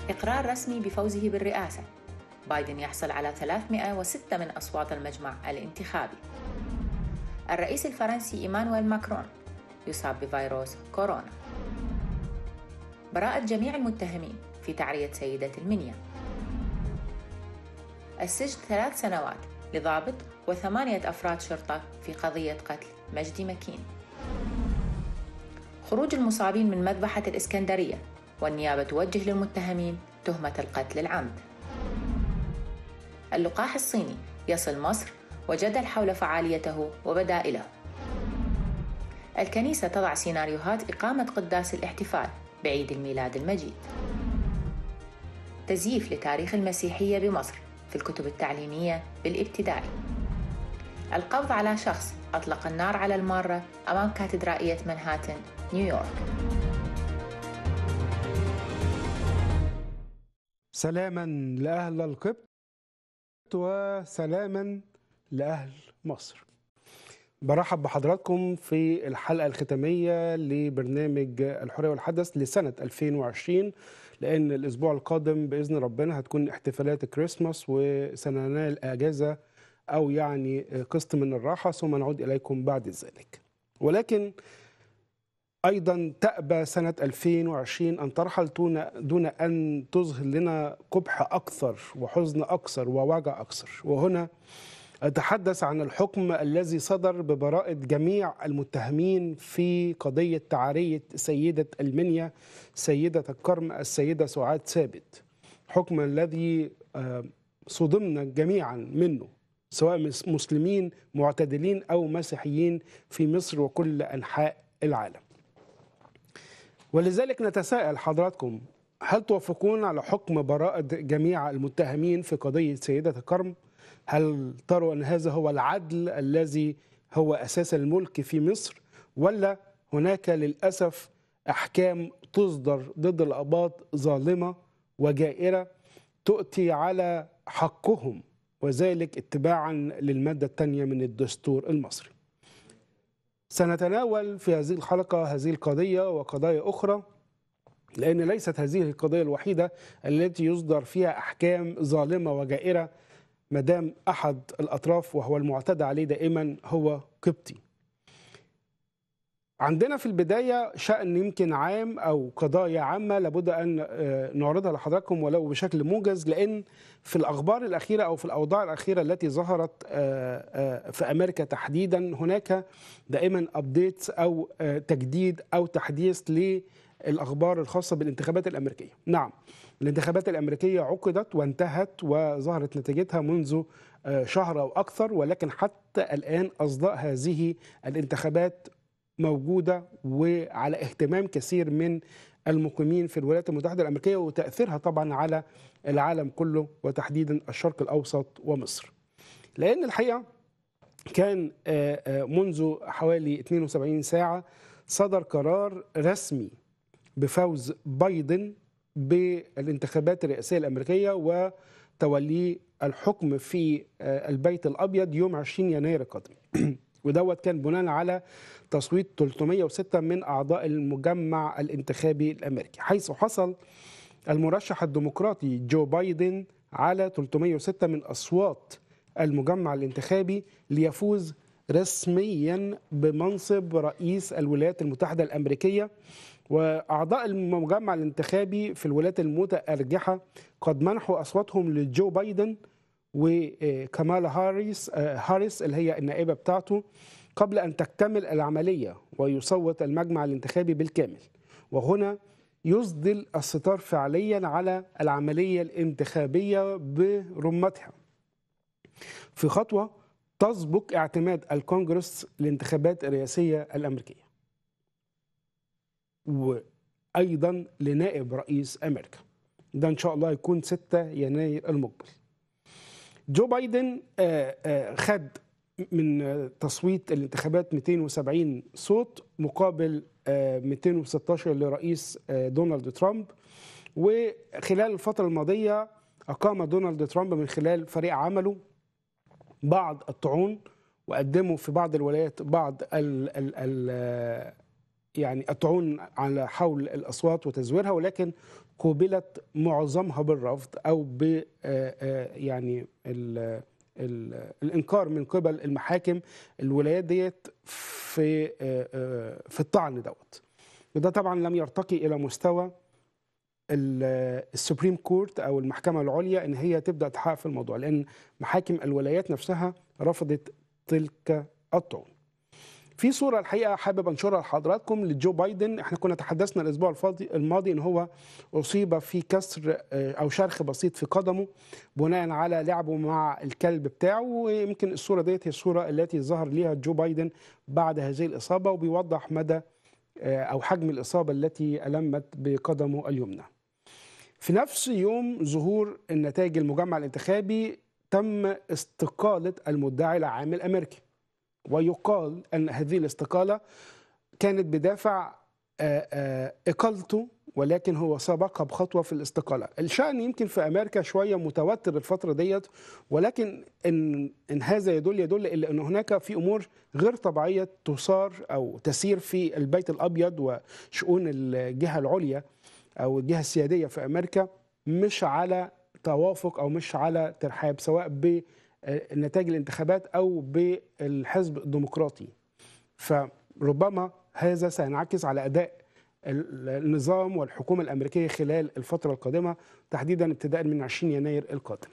إقرار رسمي بفوزه بالرئاسة بايدن يحصل على 306 من أصوات المجمع الانتخابي الرئيس الفرنسي إيمانويل ماكرون يصاب بفيروس كورونا براءة جميع المتهمين في تعرية سيدة المنيا السجن ثلاث سنوات لضابط وثمانية أفراد شرطة في قضية قتل مجدي مكين خروج المصابين من مذبحة الإسكندرية والنيابة توجه للمتهمين تهمة القتل العمد اللقاح الصيني يصل مصر وجدل حول فعاليته وبدائله الكنيسة تضع سيناريوهات إقامة قداس الاحتفال بعيد الميلاد المجيد تزييف لتاريخ المسيحية بمصر في الكتب التعليمية بالابتدائي القبض على شخص أطلق النار على المارة أمام كاتدرائية منهاتن نيويورك سلاما لأهل القبط وسلاما لأهل مصر برحب بحضراتكم في الحلقة الختامية لبرنامج الحرية والحدث لسنة 2020 لأن الأسبوع القادم بإذن ربنا هتكون احتفالات الكريسماس وسننال أجازة أو يعني قسط من الراحة ثم نعود إليكم بعد ذلك ولكن أيضا تأبى سنة 2020 أن ترحل دون أن تظهر لنا قبح أكثر وحزن أكثر ووجع أكثر وهنا أتحدث عن الحكم الذي صدر ببراءة جميع المتهمين في قضية تعارية سيدة المنيا سيدة الكرم السيدة سعاد ثابت حكم الذي صدمنا جميعا منه سواء مسلمين معتدلين أو مسيحيين في مصر وكل أنحاء العالم ولذلك نتساءل حضراتكم هل توافقون على حكم براءة جميع المتهمين في قضية سيدة الكرم؟ هل تروا أن هذا هو العدل الذي هو أساس الملك في مصر؟ ولا هناك للأسف أحكام تصدر ضد الأباط ظالمة وجائرة تؤتي على حقهم وذلك اتباعا للمادة الثانية من الدستور المصري سنتناول في هذه الحلقة هذه القضية وقضايا أخرى لأن ليست هذه القضية الوحيدة التي يصدر فيها أحكام ظالمة وجائرة مدام أحد الأطراف وهو المعتدى عليه دائما هو قبطي عندنا في البداية شأن يمكن عام أو قضايا عامة لابد أن نعرضها لحضراتكم ولو بشكل موجز لأن في الأخبار الأخيرة أو في الأوضاع الأخيرة التي ظهرت في أمريكا تحديدا هناك دائما أبديتس أو تجديد أو تحديث للأخبار الخاصة بالانتخابات الأمريكية نعم الانتخابات الأمريكية عقدت وانتهت وظهرت نتيجتها منذ شهر أو أكثر ولكن حتى الآن أصداء هذه الانتخابات موجودة وعلى اهتمام كثير من المقيمين في الولايات المتحدة الأمريكية وتأثيرها طبعا على العالم كله وتحديدا الشرق الأوسط ومصر لأن الحقيقة كان منذ حوالي 72 ساعة صدر قرار رسمي بفوز بايدن بالانتخابات الرئاسية الأمريكية وتوليه الحكم في البيت الأبيض يوم 20 يناير القادم ودوت كان بناء على تصويت 306 من اعضاء المجمع الانتخابي الامريكي حيث حصل المرشح الديمقراطي جو بايدن على 306 من اصوات المجمع الانتخابي ليفوز رسميا بمنصب رئيس الولايات المتحده الامريكيه واعضاء المجمع الانتخابي في الولايات المتارجحه قد منحوا اصواتهم لجو بايدن وكمالا هاريس هاريس اللي هي النائبه بتاعته قبل ان تكتمل العمليه ويصوت المجمع الانتخابي بالكامل وهنا يسدل الستار فعليا على العمليه الانتخابيه برمتها في خطوه تسبق اعتماد الكونجرس للانتخابات الرئاسيه الامريكيه وايضا لنائب رئيس امريكا ده ان شاء الله يكون 6 يناير المقبل جو بايدن خد من تصويت الانتخابات 270 صوت مقابل 216 لرئيس دونالد ترامب وخلال الفترة الماضية أقام دونالد ترامب من خلال فريق عمله بعض الطعون وقدموا في بعض الولايات بعض ال ال ال يعني الطعون على حول الاصوات وتزويرها ولكن قوبلت معظمها بالرفض او ب آه، آه، يعني ال ال الانكار من قبل المحاكم الولايات ديت في آه، آه، في الطعن دوت وده طبعا لم يرتقي الى مستوى ال- السوبريم كورت او المحكمه العليا ان هي تبدا تحقق في الموضوع لان محاكم الولايات نفسها رفضت تلك الطعون. في صوره الحقيقه حابب انشرها لحضراتكم لجو بايدن احنا كنا تحدثنا الاسبوع الفاضي الماضي ان هو اصيب في كسر آه، او شرخ بسيط في قدمه بناء على لعبه مع الكلب بتاعه ويمكن الصوره ديت هي الصوره التي ظهر ليها جو بايدن بعد هذه الاصابه وبيوضح مدى آه، او حجم الاصابه التي المت بقدمه اليمنى. في نفس يوم ظهور النتائج المجمع الانتخابي تم استقالة المدعي العام الأمريكي ويقال أن هذه الاستقالة كانت بدافع آه، آه، إقالته ولكن هو سبقها بخطوة في الاستقالة الشأن يمكن في أمريكا شوية متوتر الفترة ديت ولكن إن, إن هذا يدل يدل إلا أن هناك في أمور غير طبيعية تثار أو تسير في البيت الأبيض وشؤون الجهة العليا او الجهه السياديه في امريكا مش على توافق او مش على ترحاب سواء بنتائج الانتخابات او بالحزب الديمقراطي فربما هذا سينعكس على اداء ال- النظام والحكومه الامريكيه خلال الفتره القادمه تحديدا ابتداء من 20 يناير القادم.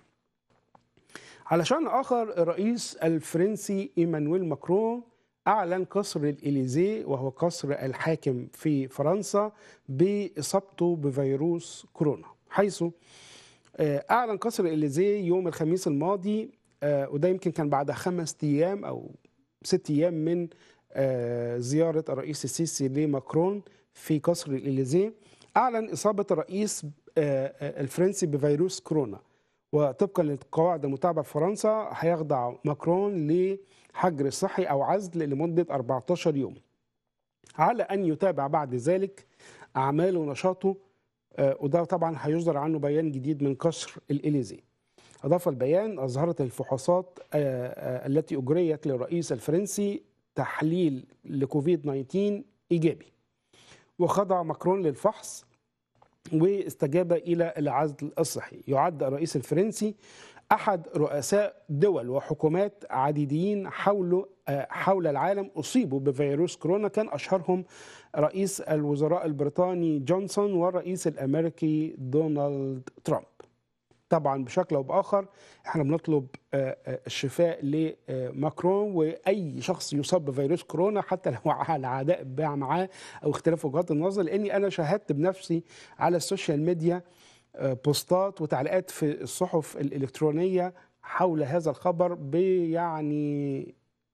على شأن آخر الرئيس الفرنسي إيمانويل ماكرون أعلن قصر الإليزيه وهو قصر الحاكم في فرنسا بإصابته بفيروس كورونا حيث آه، أعلن قصر الإليزيه يوم الخميس الماضي آه، وده يمكن كان بعد خمس أيام أو ست أيام من آه، زيارة الرئيس السيسي لماكرون في قصر الإليزيه أعلن إصابة الرئيس آه، آه، الفرنسي بفيروس كورونا وطبقا للقواعد المتابعه في فرنسا هيخضع ماكرون لحجر صحي او عزل لمده 14 يوم. على ان يتابع بعد ذلك اعماله ونشاطه آه، وده طبعا هيصدر عنه بيان جديد من قصر الاليزي. اضاف البيان اظهرت الفحوصات آه، آه، التي اجريت للرئيس الفرنسي تحليل لكوفيد 19 ايجابي. وخضع ماكرون للفحص واستجاب الى العزل الصحي يعد الرئيس الفرنسي احد رؤساء دول وحكومات عديدين حول آه، حول العالم اصيبوا بفيروس كورونا كان اشهرهم رئيس الوزراء البريطاني جونسون والرئيس الامريكي دونالد ترامب طبعا بشكل او باخر احنا بنطلب آه، آه، الشفاء لماكرون واي شخص يصاب بفيروس كورونا حتى لو على عداء بقى معاه او اختلاف وجهات النظر لاني انا شاهدت بنفسي على السوشيال ميديا آه، بوستات وتعليقات في الصحف الالكترونيه حول هذا الخبر بيعني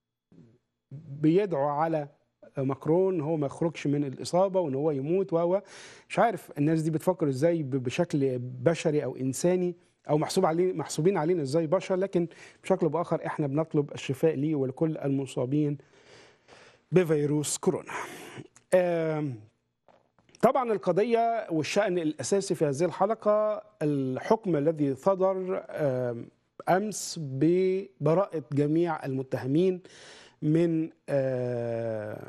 بيدعو على ماكرون ان هو ما يخرجش من الاصابه وان هو يموت و مش عارف الناس دي بتفكر ازاي ب- بشكل بشري او انساني او محسوب عليه محسوبين علينا ازاي بشر لكن بشكل باخر احنا بنطلب الشفاء ليه ولكل المصابين بفيروس كورونا. آم، طبعا القضيه والشان الاساسي في هذه الحلقه الحكم الذي صدر آم، امس ببراءه جميع المتهمين من آه،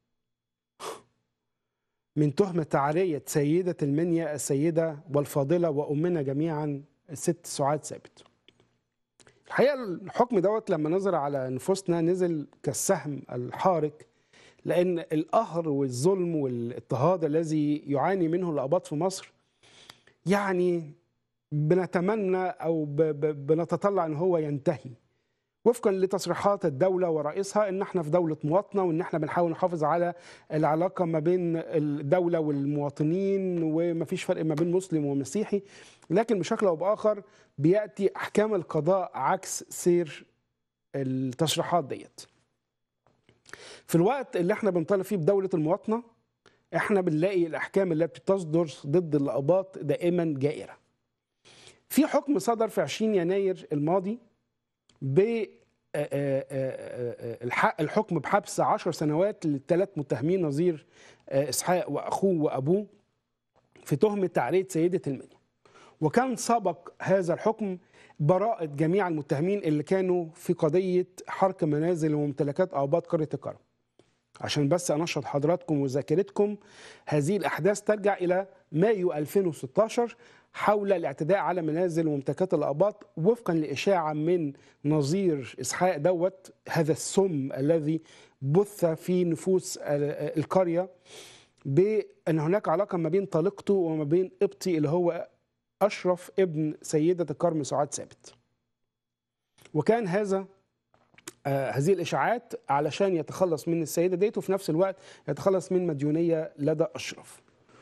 من تهمة تعرية سيدة المنيا السيدة والفاضلة وأمنا جميعا الست سعاد ثابت الحقيقة الحكم دوت لما نظر على نفوسنا نزل كالسهم الحارق لأن القهر والظلم والاضطهاد الذي يعاني منه الأباط في مصر يعني بنتمنى أو ب- ب- بنتطلع أن هو ينتهي وفقا لتصريحات الدوله ورئيسها ان احنا في دوله مواطنه وان احنا بنحاول نحافظ على العلاقه ما بين الدوله والمواطنين ومفيش فرق ما بين مسلم ومسيحي لكن بشكل او باخر بياتي احكام القضاء عكس سير التصريحات ديت. في الوقت اللي احنا بنطالب فيه بدوله المواطنه احنا بنلاقي الاحكام اللي بتصدر ضد الاباط دائما جائره. في حكم صدر في 20 يناير الماضي ب آه، آه، آه، آه، الح- الحكم بحبس عشر سنوات للثلاث متهمين نظير آه، اسحاق واخوه وابوه في تهمه تعريه سيده المنيا وكان سبق هذا الحكم براءة جميع المتهمين اللي كانوا في قضية حرق منازل وممتلكات آباط قرية الكرم عشان بس انشط حضراتكم وذاكرتكم هذه الاحداث ترجع الى مايو 2016 حول الاعتداء على منازل وممتلكات الاباط وفقا لاشاعه من نظير اسحاق دوت هذا السم الذي بث في نفوس القريه بان هناك علاقه ما بين طليقته وما بين قبطي اللي هو اشرف ابن سيده الكرم سعاد ثابت. وكان هذا آه هذه الاشاعات علشان يتخلص من السيده ديت وفي نفس الوقت يتخلص من مديونيه لدى اشرف.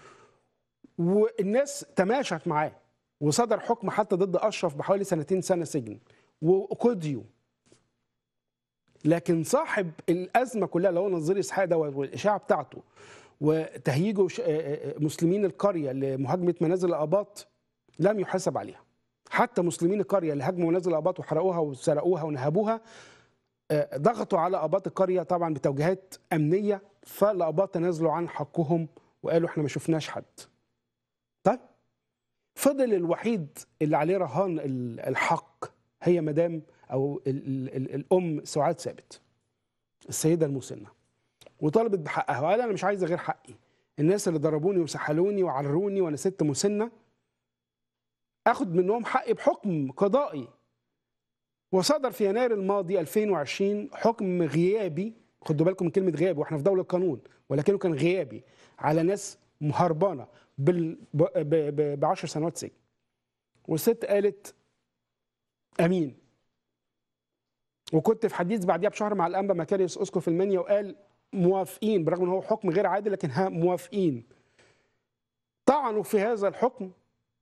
والناس تماشت معاه وصدر حكم حتى ضد اشرف بحوالي سنتين سنه سجن وقضيوا لكن صاحب الازمه كلها اللي هو نظير اسحاق دوت والاشاعه بتاعته وتهييجه مسلمين القريه لمهاجمه منازل الاباط لم يحاسب عليها حتى مسلمين القريه اللي هاجموا منازل الاباط وحرقوها وسرقوها ونهبوها ضغطوا على اباط القريه طبعا بتوجيهات امنيه فالاباط تنازلوا عن حقهم وقالوا احنا ما شفناش حد طيب فضل الوحيد اللي عليه رهان الحق هي مدام او ال ال الام سعاد ثابت السيده المسنه وطلبت بحقها وقال انا مش عايزه غير حقي الناس اللي ضربوني وسحلوني وعروني وانا ست مسنه اخد منهم حقي بحكم قضائي وصدر في يناير الماضي 2020 حكم غيابي خدوا بالكم من كلمه غيابي واحنا في دوله قانون ولكنه كان غيابي على ناس مهربانه بال ب 10 سنوات سجن والست قالت امين وكنت في حديث بعديها بشهر مع الانبا مكاريوس اسقف المنيا وقال موافقين برغم ان هو حكم غير عادل لكن ها موافقين طعنوا في هذا الحكم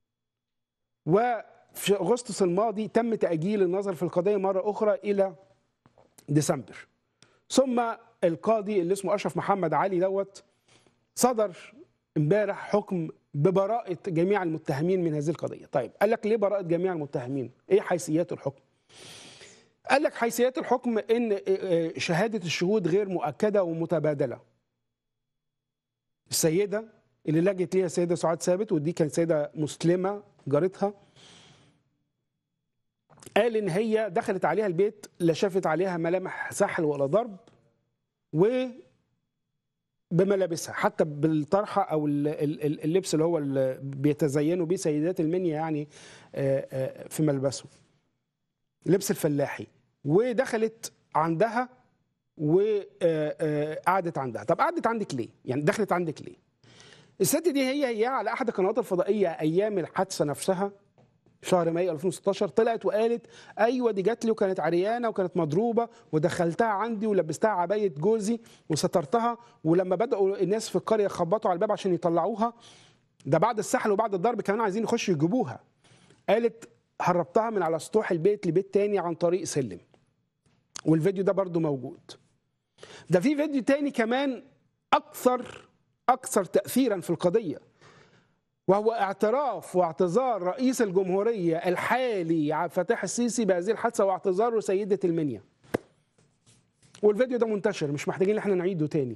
وفي اغسطس الماضي تم تاجيل النظر في القضيه مره اخرى الى ديسمبر ثم القاضي اللي اسمه اشرف محمد علي دوت صدر امبارح حكم ببراءة جميع المتهمين من هذه القضية طيب قال لك ليه براءة جميع المتهمين ايه حيثيات الحكم قال لك حيثيات الحكم ان شهادة الشهود غير مؤكدة ومتبادلة السيدة اللي لجت ليها السيدة سعاد ثابت ودي كانت سيدة مسلمة جارتها قال ان هي دخلت عليها البيت لا شافت عليها ملامح سحل ولا ضرب و بملابسها حتى بالطرحه او اللبس اللي هو اللي بيتزينوا بيه سيدات المنيا يعني في ملبسهم لبس الفلاحي ودخلت عندها وقعدت عندها طب قعدت عندك ليه يعني دخلت عندك ليه الست دي هي هي على احد القنوات الفضائيه ايام الحادثه نفسها شهر مايو 2016 طلعت وقالت ايوه دي جات لي وكانت عريانه وكانت مضروبه ودخلتها عندي ولبستها عبايه جوزي وسترتها ولما بداوا الناس في القريه يخبطوا على الباب عشان يطلعوها ده بعد السحل وبعد الضرب كانوا عايزين يخشوا يجيبوها قالت هربتها من على سطوح البيت لبيت تاني عن طريق سلم والفيديو ده برضو موجود ده في فيديو تاني كمان اكثر اكثر تاثيرا في القضيه وهو اعتراف واعتذار رئيس الجمهورية الحالي عبد الفتاح السيسي بهذه الحادثة واعتذاره سيدة المنيا والفيديو ده منتشر مش محتاجين ان احنا نعيده تاني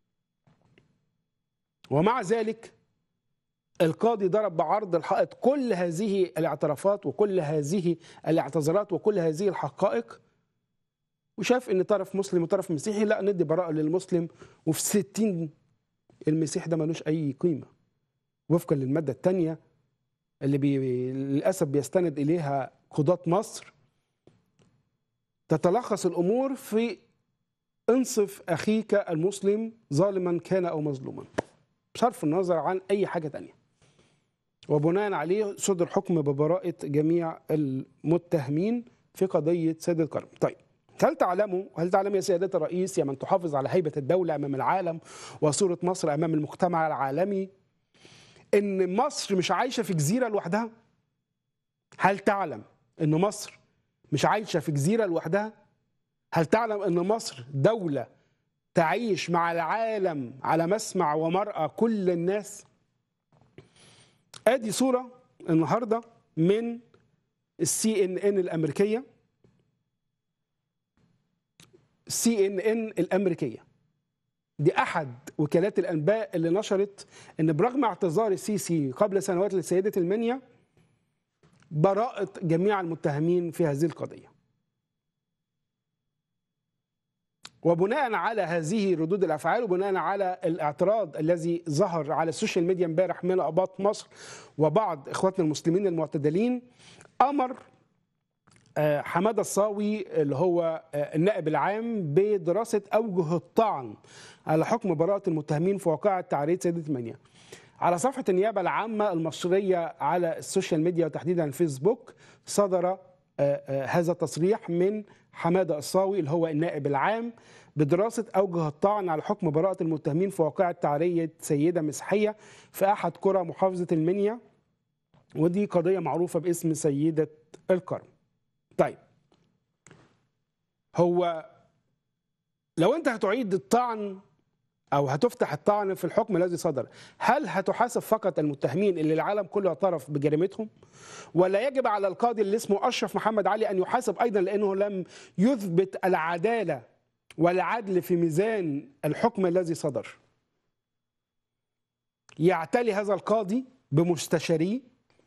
ومع ذلك القاضي ضرب بعرض الحائط كل هذه الاعترافات وكل هذه الاعتذارات وكل هذه الحقائق وشاف ان طرف مسلم وطرف مسيحي لا ندي براءة للمسلم وفي ستين المسيح ده ملوش اي قيمه وفقا للمادة الثانية اللي بي... للأسف بيستند إليها قضاة مصر تتلخص الأمور في انصف أخيك المسلم ظالما كان أو مظلوما بصرف النظر عن أي حاجة تانية وبناء عليه صدر حكم ببراءة جميع المتهمين في قضية سيد الكرم طيب هل تعلموا هل تعلم يا سيادة الرئيس يا من تحافظ على هيبة الدولة أمام العالم وصورة مصر أمام المجتمع العالمي ان مصر مش عايشه في جزيره لوحدها هل تعلم ان مصر مش عايشه في جزيره لوحدها هل تعلم ان مصر دوله تعيش مع العالم على مسمع ومرأى كل الناس ادي صوره النهارده من السي ان ان الامريكيه السي ان ان الامريكيه دي احد وكالات الانباء اللي نشرت ان برغم اعتذار السيسي قبل سنوات لسيده المنيا براءه جميع المتهمين في هذه القضيه. وبناء على هذه ردود الافعال وبناء على الاعتراض الذي ظهر على السوشيال ميديا امبارح من اباط مصر وبعض اخواتنا المسلمين المعتدلين امر آه، حماده الصاوي اللي هو آه، النائب العام بدراسه اوجه الطعن على حكم براءه المتهمين في واقعه تعريض سيده منيا. على صفحه النيابه العامه المصريه على السوشيال ميديا وتحديدا الفيسبوك صدر آه، آه، هذا التصريح من حماده الصاوي اللي هو النائب العام بدراسه اوجه الطعن على حكم براءه المتهمين في واقعه تعريه سيده مسيحيه في احد قرى محافظه المنيا ودي قضيه معروفه باسم سيده الكرم. طيب هو لو انت هتعيد الطعن او هتفتح الطعن في الحكم الذي صدر هل هتحاسب فقط المتهمين اللي العالم كله اعترف بجريمتهم ولا يجب على القاضي اللي اسمه اشرف محمد علي ان يحاسب ايضا لانه لم يثبت العداله والعدل في ميزان الحكم الذي صدر يعتلي هذا القاضي بمستشاريه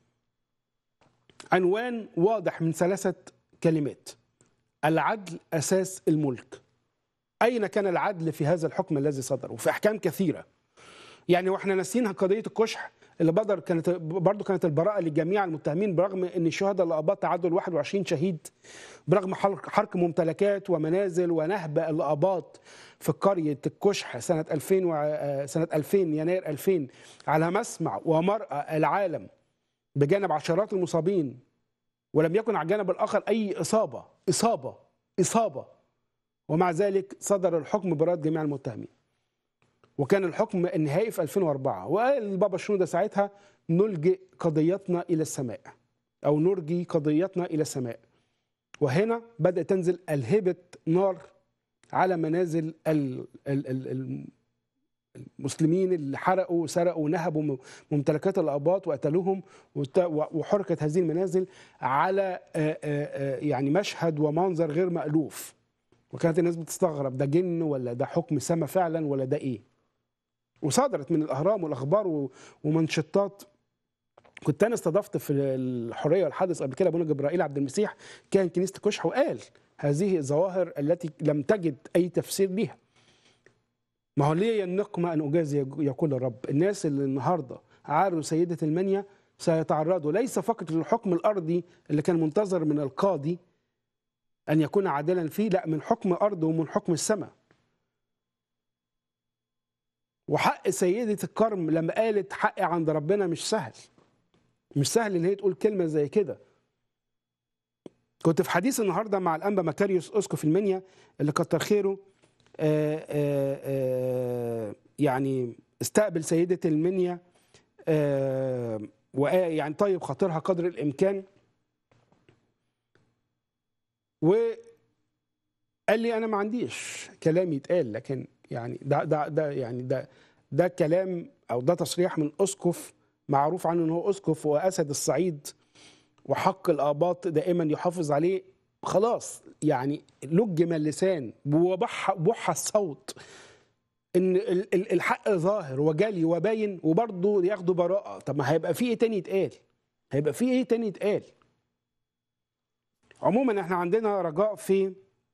عنوان واضح من ثلاثه كلمات العدل اساس الملك اين كان العدل في هذا الحكم الذي صدر وفي احكام كثيره يعني واحنا ناسيين قضيه الكشح اللي بدر كانت برضه كانت البراءه لجميع المتهمين برغم ان الشهداء الاباط تعدوا ل 21 شهيد برغم حرق حرق ممتلكات ومنازل ونهب الاباط في قريه الكشح سنه 2000 و... سنه 2000 يناير 2000 على مسمع ومرأى العالم بجانب عشرات المصابين ولم يكن على الجانب الاخر اي اصابه اصابه اصابه ومع ذلك صدر الحكم براءه جميع المتهمين وكان الحكم النهائي في 2004 وقال البابا شنودة ساعتها نلجئ قضيتنا الى السماء او نرجي قضيتنا الى السماء وهنا بدات تنزل الهبه نار على منازل ال ال ال المسلمين اللي حرقوا وسرقوا ونهبوا ممتلكات الاباط وقتلوهم وحرقت هذه المنازل على يعني مشهد ومنظر غير مألوف وكانت الناس بتستغرب ده جن ولا ده حكم سما فعلا ولا ده ايه وصدرت من الاهرام والاخبار ومنشطات كنت انا استضفت في الحريه والحدث قبل كده ابونا جبرائيل عبد المسيح كان كنيسه كشح وقال هذه الظواهر التي لم تجد اي تفسير لها ما هو ليه النقمة أن أجازي يقول الرب الناس اللي النهاردة عاروا سيدة المنيا سيتعرضوا ليس فقط للحكم الأرضي اللي كان منتظر من القاضي أن يكون عادلا فيه لا من حكم أرض ومن حكم السماء وحق سيدة الكرم لما قالت حقي عند ربنا مش سهل مش سهل ان هي تقول كلمة زي كده كنت في حديث النهاردة مع الأنبا مكاريوس أسقف المنيا اللي كتر خيره آآ آآ يعني استقبل سيدة المنيا ويعني طيب خاطرها قدر الإمكان وقال لي أنا ما عنديش كلام يتقال لكن يعني ده ده ده يعني ده ده كلام أو ده تصريح من أسقف معروف عنه إن هو أسقف وأسد الصعيد وحق الآباط دائما يحافظ عليه خلاص يعني لجم اللسان وبح بح الصوت ان الحق ظاهر وجلي وباين وبرضه ياخدوا براءه طب ما هيبقى في ايه تاني يتقال هيبقى في ايه تاني يتقال عموما احنا عندنا رجاء في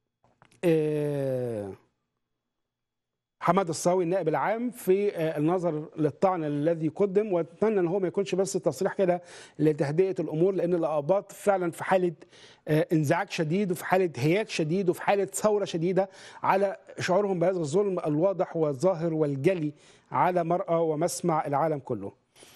آه حماد الصاوي النائب العام في النظر للطعن الذي قدم واتمنى ان هو ما يكونش بس تصريح كده لتهدئه الامور لان الاباط فعلا في حاله انزعاج شديد وفي حاله هياج شديد وفي حاله ثوره شديده على شعورهم بهذا الظلم الواضح والظاهر والجلي على مرأى ومسمع العالم كله.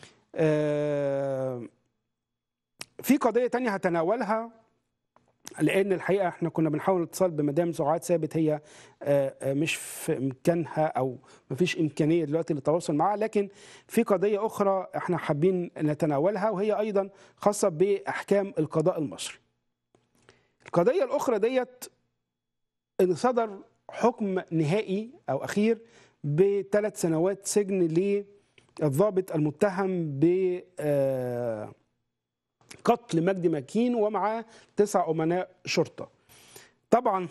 في قضيه تانية هتناولها لان الحقيقه احنا كنا بنحاول الاتصال بمدام سعاد ثابت هي مش في امكانها او ما فيش امكانيه دلوقتي للتواصل معها لكن في قضيه اخرى احنا حابين نتناولها وهي ايضا خاصه باحكام القضاء المصري. القضيه الاخرى ديت ان صدر حكم نهائي او اخير بثلاث سنوات سجن للضابط المتهم ب قتل مجدي مكين ومعاه تسع امناء شرطه. طبعا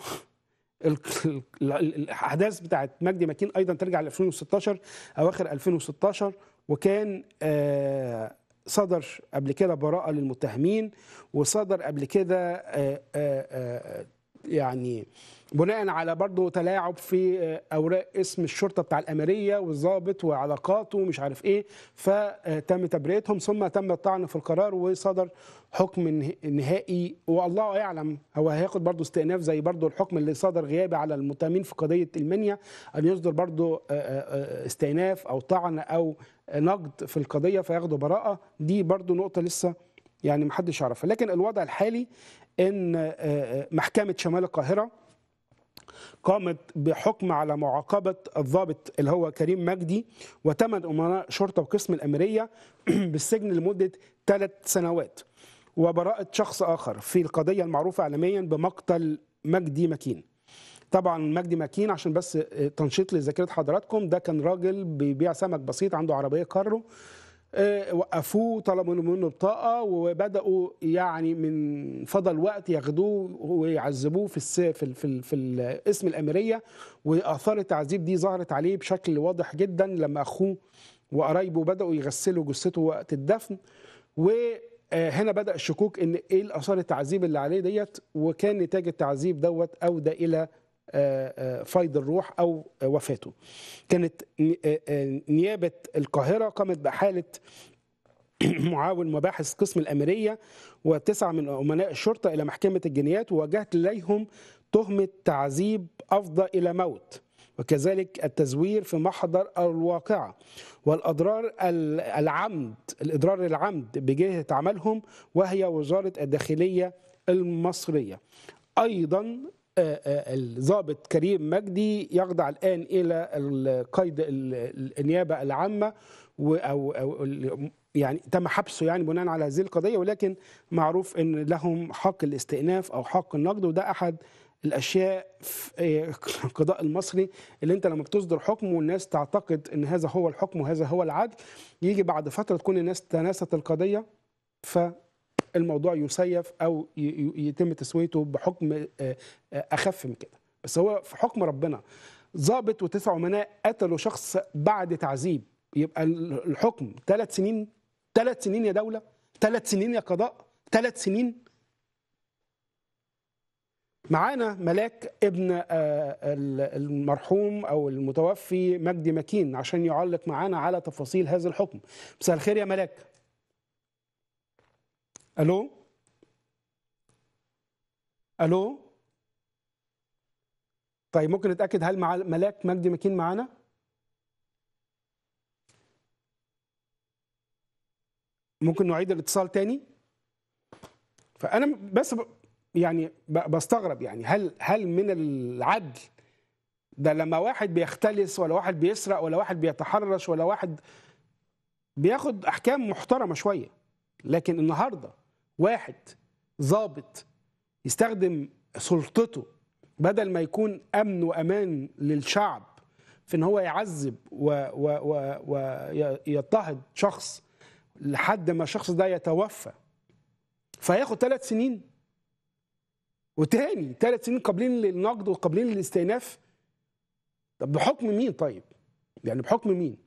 الاحداث بتاعت مجدي مكين ايضا ترجع ل 2016 اواخر 2016 وكان صدر قبل كده براءه للمتهمين وصدر قبل كده يعني بناء على برضه تلاعب في اوراق اسم الشرطه بتاع الاميريه والضابط وعلاقاته ومش عارف ايه فتم تبرئتهم ثم تم الطعن في القرار وصدر حكم نه- نهائي والله يعلم هو هياخد برضه استئناف زي برضه الحكم اللي صدر غيابي على المتهمين في قضيه المنيا ان يصدر برضه آه، آه، آه، استئناف او طعن او نقد في القضيه فياخدوا براءه دي برضه نقطه لسه يعني محدش يعرفها لكن الوضع الحالي ان آه، آه، محكمه شمال القاهره قامت بحكم على معاقبة الضابط اللي هو كريم مجدي وثمان أمراء شرطة وقسم الأميرية بالسجن لمدة ثلاث سنوات وبراءة شخص آخر في القضية المعروفة عالميا بمقتل مجدي مكين طبعا مجدي مكين عشان بس تنشيط لذاكرة حضراتكم ده كان راجل بيبيع سمك بسيط عنده عربية كارو آه، وقفوه طلبوا منه بطاقه وبداوا يعني من فضل وقت ياخدوه ويعذبوه في الس... في ال... في, ال... في ال- اسم الاميريه واثار التعذيب دي ظهرت عليه بشكل واضح جدا لما اخوه وقرايبه بداوا يغسلوا جثته وقت الدفن وهنا بدا الشكوك ان ايه الاثار التعذيب اللي عليه ديت وكان نتاج التعذيب دوت اودى الى آه، آه، فيض الروح او آه، وفاته. كانت ن- آه، آه، نيابه القاهره قامت باحاله معاون مباحث قسم الاميريه وتسعه من امناء الشرطه الى محكمه الجنايات ووجهت اليهم تهمه تعذيب افضى الى موت وكذلك التزوير في محضر الواقعه والاضرار ال- العمد الاضرار العمد بجهه عملهم وهي وزاره الداخليه المصريه ايضا آه، آه، الضابط كريم مجدي يخضع الان الى القيد ال- النيابه العامه و- او او ال- يعني تم حبسه يعني بناء على هذه القضيه ولكن معروف ان لهم حق الاستئناف او حق النقد وده احد الاشياء في القضاء المصري اللي انت لما بتصدر حكم والناس تعتقد ان هذا هو الحكم وهذا هو العدل يجي بعد فتره تكون الناس تناست القضيه فالموضوع يسيف او ي- ي- يتم تسويته بحكم آه، آه، اخف من كده بس هو في حكم ربنا ضابط وتسع امناء قتلوا شخص بعد تعذيب يبقى ال- الحكم ثلاث سنين ثلاث سنين يا دوله ثلاث سنين يا قضاء ثلاث سنين معانا ملاك ابن آه، ال- المرحوم او المتوفي مجدي مكين عشان يعلق معانا على تفاصيل هذا الحكم مساء الخير يا ملاك الو الو طيب ممكن نتاكد هل مع ملاك مجدي مكين معانا ممكن نعيد الاتصال تاني فانا بس ب... يعني ب- بستغرب يعني هل هل من العدل ده لما واحد بيختلس ولا واحد بيسرق ولا واحد بيتحرش ولا واحد بياخد احكام محترمه شويه لكن النهارده واحد ضابط يستخدم سلطته بدل ما يكون امن وامان للشعب في ان هو يعذب ويضطهد شخص لحد ما الشخص ده يتوفى فياخد ثلاث سنين وتاني ثلاث سنين قابلين للنقد وقابلين للاستئناف طب بحكم مين طيب؟ يعني بحكم مين؟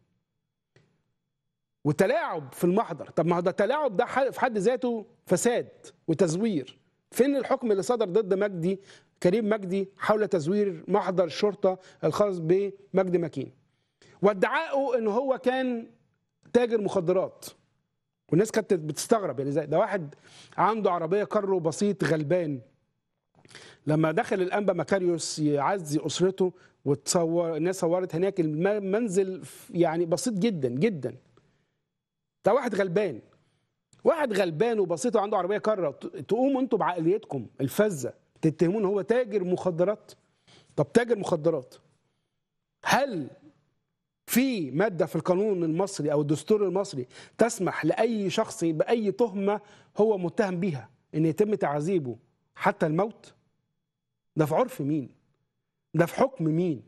وتلاعب في المحضر طب ما هو ده تلاعب ده ح- في حد ذاته فساد وتزوير فين الحكم اللي صدر ضد مجدي كريم مجدي حول تزوير محضر الشرطه الخاص بمجدي مكين وادعائه ان هو كان تاجر مخدرات والناس كانت بتستغرب يعني زي ده واحد عنده عربيه كارو بسيط غلبان لما دخل الانبا مكاريوس يعزي اسرته وتصور الناس صورت هناك المنزل يعني بسيط جدا جدا ده واحد غلبان واحد غلبان وبسيط وعنده عربيه كره تقوموا انتوا بعقليتكم الفذه تتهمون هو تاجر مخدرات طب تاجر مخدرات هل في ماده في القانون المصري او الدستور المصري تسمح لاي شخص باي تهمه هو متهم بيها ان يتم تعذيبه حتى الموت ده في عرف مين ده في حكم مين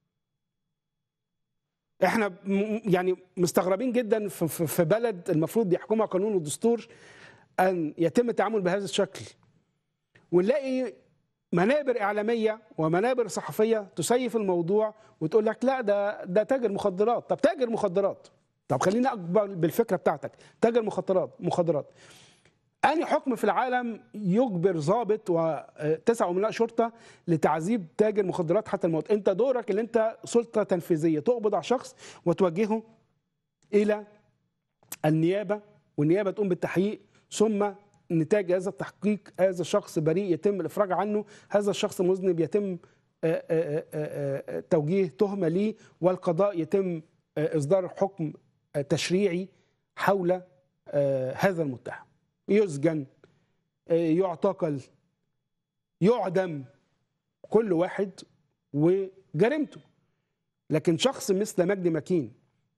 احنا م- يعني مستغربين جدا في- في في بلد المفروض يحكمها قانون ودستور ان يتم التعامل بهذا الشكل ونلاقي منابر اعلاميه ومنابر صحفيه تسيف الموضوع وتقول لك لا ده ده تاجر مخدرات طب تاجر مخدرات طب خلينا اقبل بالفكره بتاعتك تاجر مخدرات مخدرات أنهي حكم في العالم يجبر ضابط وتسع أمناء شرطة لتعذيب تاجر مخدرات حتى الموت أنت دورك اللي أنت سلطة تنفيذية تقبض على شخص وتوجهه إلى النيابة والنيابة تقوم بالتحقيق ثم نتاج هذا التحقيق هذا الشخص بريء يتم الإفراج عنه هذا الشخص مذنب يتم آه، آه، آه، آه، توجيه تهمة ليه والقضاء يتم آه، إصدار حكم آه، تشريعي حول آه، هذا المتهم يسجن آه، يعتقل يعدم كل واحد وجريمته لكن شخص مثل مجدي مكين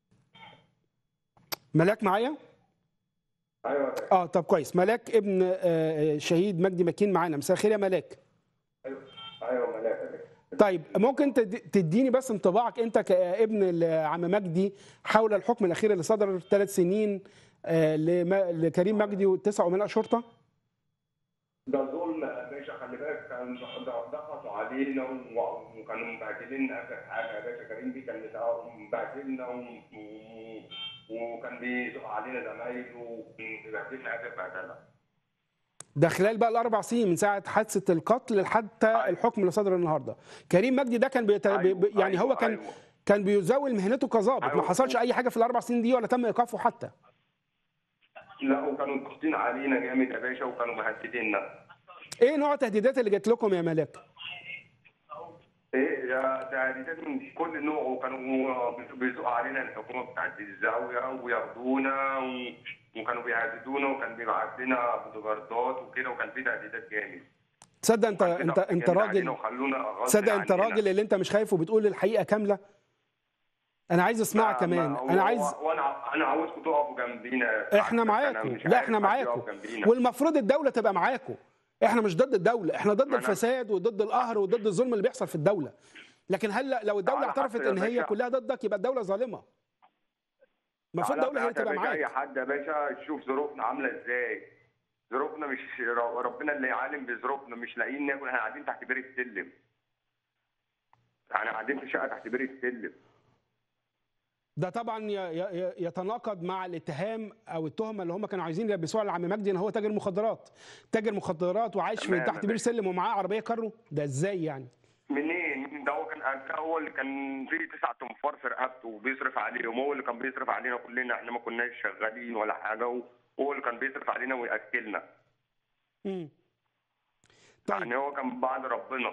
ملاك معايا؟ ايوه اه طب كويس ملاك ابن آه، شهيد مجدي مكين معانا مساء الخير يا ملاك ايوه ايوه ملاك يا باشا. طيب ممكن تد- تديني بس انطباعك انت كابن عم مجدي حول الحكم الاخير اللي صدر ثلاث سنين آه، لم- لكريم مجدي وتسع امناء شرطه ده ظلم يا باشا خلي بالك كان ضغطوا علينا و- وكانوا مبهدلين اخر حاجه يا باشا كريم دي كان بتاع- مبهدلنا و- و- وكان بيزق علينا زمايله وبيبهدلنا اخر بهدله ده خلال بقى الاربع سنين من ساعه حادثه القتل حتى أيوة. الحكم اللي صدر النهارده كريم مجدي ده كان بيت... أيوة، بي... يعني هو أيوة، كان أيوة. كان بيزاول مهنته كظابط ما أيوة. حصلش اي حاجه في الاربع سنين دي ولا تم ايقافه حتى لا وكانوا ضاغطين علينا جامد يا باشا وكانوا مهدديننا ايه نوع التهديدات اللي جات لكم يا ملاك ايه يا تهديدات من كل نوع وكانوا بيزقوا علينا الحكومه بتاعت الزاويه وياخدونا و... وكانوا بيهددونا وكان بيبعت لنا بودوجاردات وكده وكان في تهديدات جامد تصدق انت وكان في انت ضغط انت جامد راجل علينا وخلونا غصب تصدق انت عننا. راجل اللي انت مش خايف وبتقول الحقيقه كامله انا عايز اسمعك ما- كمان ما- انا و- عايز وانا انا عاوزكم تقفوا جنبينا احنا أنا معاكم مش لا عارف احنا حد معاكم يقف جنبينا. والمفروض الدوله تبقى معاكم احنا مش ضد الدوله احنا ضد ما أنا- الفساد وضد القهر وضد الظلم اللي بيحصل في الدوله لكن هل لو الدوله على اعترفت حق يا ان هي باشا. كلها ضدك يبقى الدوله ظالمه المفروض على الدوله هي قاعدة تبقى يا باشا، اي معاك حد يا باشا شوف ظروفنا عامله ازاي ظروفنا مش ربنا اللي عالم بظروفنا مش لاقيين ناكل احنا قاعدين تحت بير السلم احنا قاعدين في شقه تحت بير السلم ده طبعا ي- ي- يتناقض مع الاتهام او التهمه اللي هم كانوا عايزين يلبسوها لعم مجدي ان هو تاجر مخدرات تاجر مخدرات وعايش في تمام تحت يا بير باشا. سلم ومعاه عربيه كارو ده ازاي يعني منين ده هو كان هو اللي كان في تسع تنفار في رقبته وبيصرف عليهم هو اللي كان بيصرف علينا كلنا احنا ما كناش شغالين ولا حاجه وهو اللي كان بيصرف علينا وياكلنا مم. طيب يعني هو كان بعد ربنا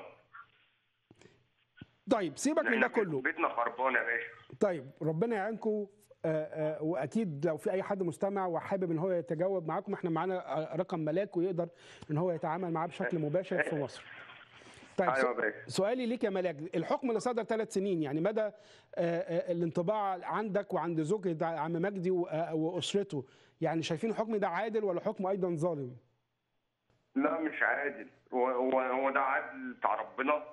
طيب سيبك من ده احنا كله بيتنا خربان يا باشا طيب ربنا يعينكم آه، آه، واكيد لو في اي حد مستمع وحابب ان هو يتجاوب معاكم احنا معانا آه، رقم ملاك ويقدر ان هو يتعامل معاه بشكل مباشر في مصر. طيب ايوه يا سو- باشا سؤالي ليك يا ملاك الحكم اللي صدر ثلاث سنين يعني مدى آه، آه، الانطباع عندك وعند زوجة عم مجدي و- آه، واسرته يعني شايفين الحكم ده عادل ولا حكم ايضا ظالم؟ لا مش عادل هو هو هو ده عدل بتاع ربنا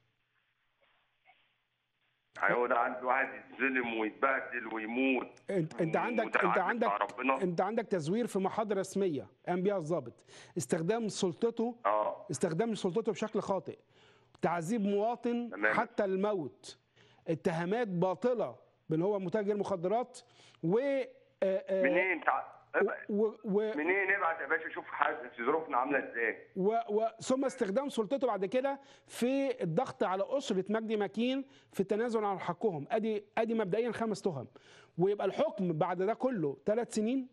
يعني هو ده عدل واحد يتظلم ويتبهدل ويموت انت انت عندك وده انت العدل عندك بتاع ربنا انت عندك تزوير في محاضره رسميه قام بيها الضابط استخدام سلطته اه استخدام سلطته بشكل خاطئ تعذيب مواطن تمام. حتى الموت اتهامات باطله بان هو متاجر مخدرات و آه، آه، منين تع... و- و- منين ابعت يا باشا شوف حاجه ظروفنا عامله ازاي و... و... ثم استخدام سلطته بعد كده في الضغط على اسره مجدي مكين في التنازل عن حقهم ادي ادي مبدئيا خمس تهم ويبقى الحكم بعد ده كله ثلاث سنين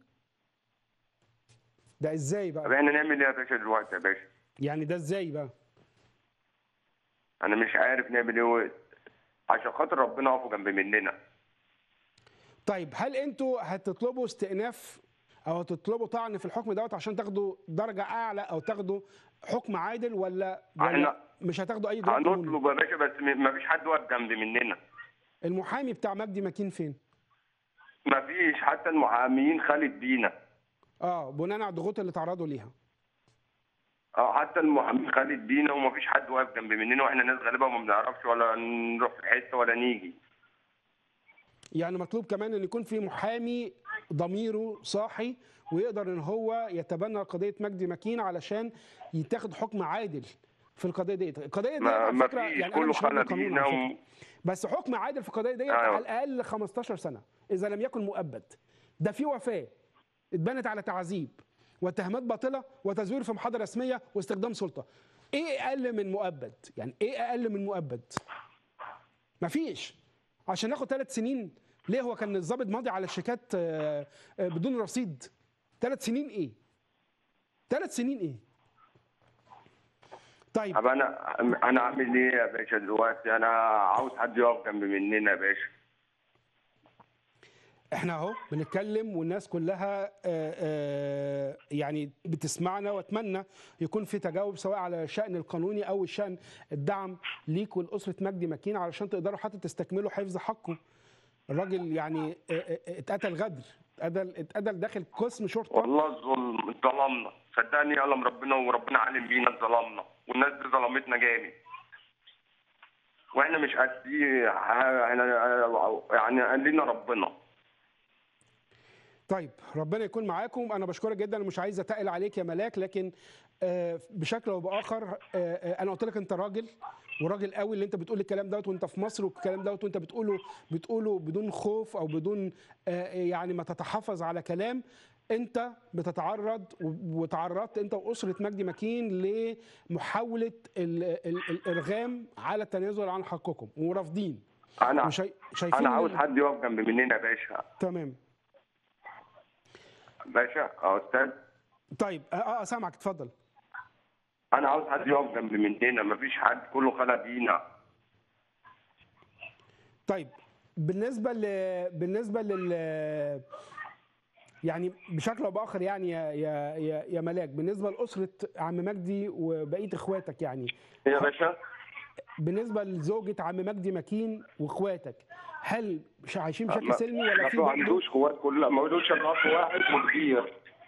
ده ازاي طب بقى احنا نعمل ايه يا باشا دلوقتي يا باشا يعني ده ازاي بقى انا مش عارف نعمل ايه عشان خاطر ربنا يقفوا جنب مننا طيب هل انتوا هتطلبوا استئناف او هتطلبوا طعن في الحكم دوت عشان تاخدوا درجه اعلى او تاخدوا حكم عادل ولا ولا احنا مش هتاخدوا اي درجه قانوني؟ هنطلب يا باشا بس ما فيش حد واقف جنب مننا المحامي بتاع مجدي مكين فين ما فيش حتى المحاميين خالد بينا اه بناء على الضغوط اللي تعرضوا ليها اه حتى المحامين خالد بينا وما فيش حد واقف جنب مننا واحنا ناس غالبا ما بنعرفش ولا نروح في حته ولا نيجي يعني مطلوب كمان ان يكون في محامي ضميره صاحي ويقدر ان هو يتبنى قضيه مجدي مكين علشان يتاخد حكم عادل في القضيه ديت القضيه ديت ما, على ما فكره فيش يعني انا كله مش راجل خالد قانون بينا على فكرة. و... بس حكم عادل في القضيه ديت أيوة. على الاقل 15 سنه اذا لم يكن مؤبد ده في وفاه اتبنت على تعذيب واتهامات باطله وتزوير في محاضره رسميه واستخدام سلطه ايه اقل من مؤبد يعني ايه اقل من مؤبد مفيش عشان ناخد ثلاث سنين ليه هو كان الضابط ماضي على الشيكات آه، آه، بدون رصيد ثلاث سنين ايه ثلاث سنين ايه طيب طب انا انا اعمل ايه يا باشا دلوقتي انا عاوز حد يقف جنب مننا يا باشا احنا اهو بنتكلم والناس كلها آه، آه، يعني بتسمعنا واتمنى يكون في تجاوب سواء على الشان القانوني او الشان الدعم ليك ولاسره مجدي مكين علشان تقدروا حتى تستكملوا حفظ حقه الراجل يعني آه، آه، اتقتل غدر اتقتل اتقتل داخل قسم شرطه والله الظلم اتظلمنا صدقني يعلم ربنا وربنا عالم بينا اتظلمنا والناس دي ظلمتنا جامد واحنا مش قد يعني قال لنا ربنا طيب ربنا يكون معاكم انا بشكرك جدا مش عايز اتقل عليك يا ملاك لكن آه، بشكل او باخر آه، آه، انا قلت لك انت راجل وراجل قوي اللي انت بتقول الكلام دوت وانت في مصر والكلام دوت وانت بتقوله بتقوله بدون خوف او بدون آه، يعني ما تتحفظ على كلام انت بتتعرض وتعرضت انت واسره مجدي مكين لمحاوله ال- ال- الارغام على التنازل عن حقكم ورافضين انا وشاي- شايفين انا عاوز إن- حد يقف جنب مننا يا باشا تمام باشا يا استاذ طيب اه اه سامعك اتفضل انا عاوز حد يقف جنب مننا مفيش حد كله خلى بينا طيب بالنسبه ل بالنسبه لل يعني بشكل او باخر يعني يا يا يا, يا ملاك بالنسبه لاسره عم مجدي وبقيه اخواتك يعني إيه يا باشا بالنسبه لزوجة عم مجدي مكين واخواتك هل مش عايشين بشكل ما- سلمي ولا ما في ما برضه عندوش قوات كلها ما عندوش الا اخ واحد وكبير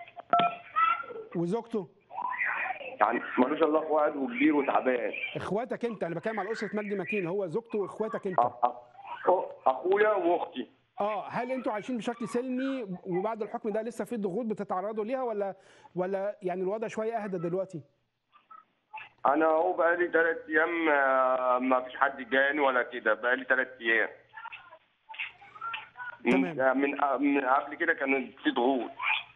وزوجته يعني ملوش الا اخ واحد وكبير وتعبان اخواتك انت انا بتكلم على اسره مجدي مكين هو زوجته واخواتك انت أ- أ- أ- اخويا واختي اه هل انتوا عايشين بشكل سلمي وبعد الحكم ده لسه في ضغوط بتتعرضوا ليها ولا ولا يعني الوضع شويه اهدى دلوقتي انا اهو بقالي ثلاث ايام آه، ما فيش حد جاني ولا كده بقالي ثلاث ايام من تمام. آه، من آه، من قبل كده كان في ضغوط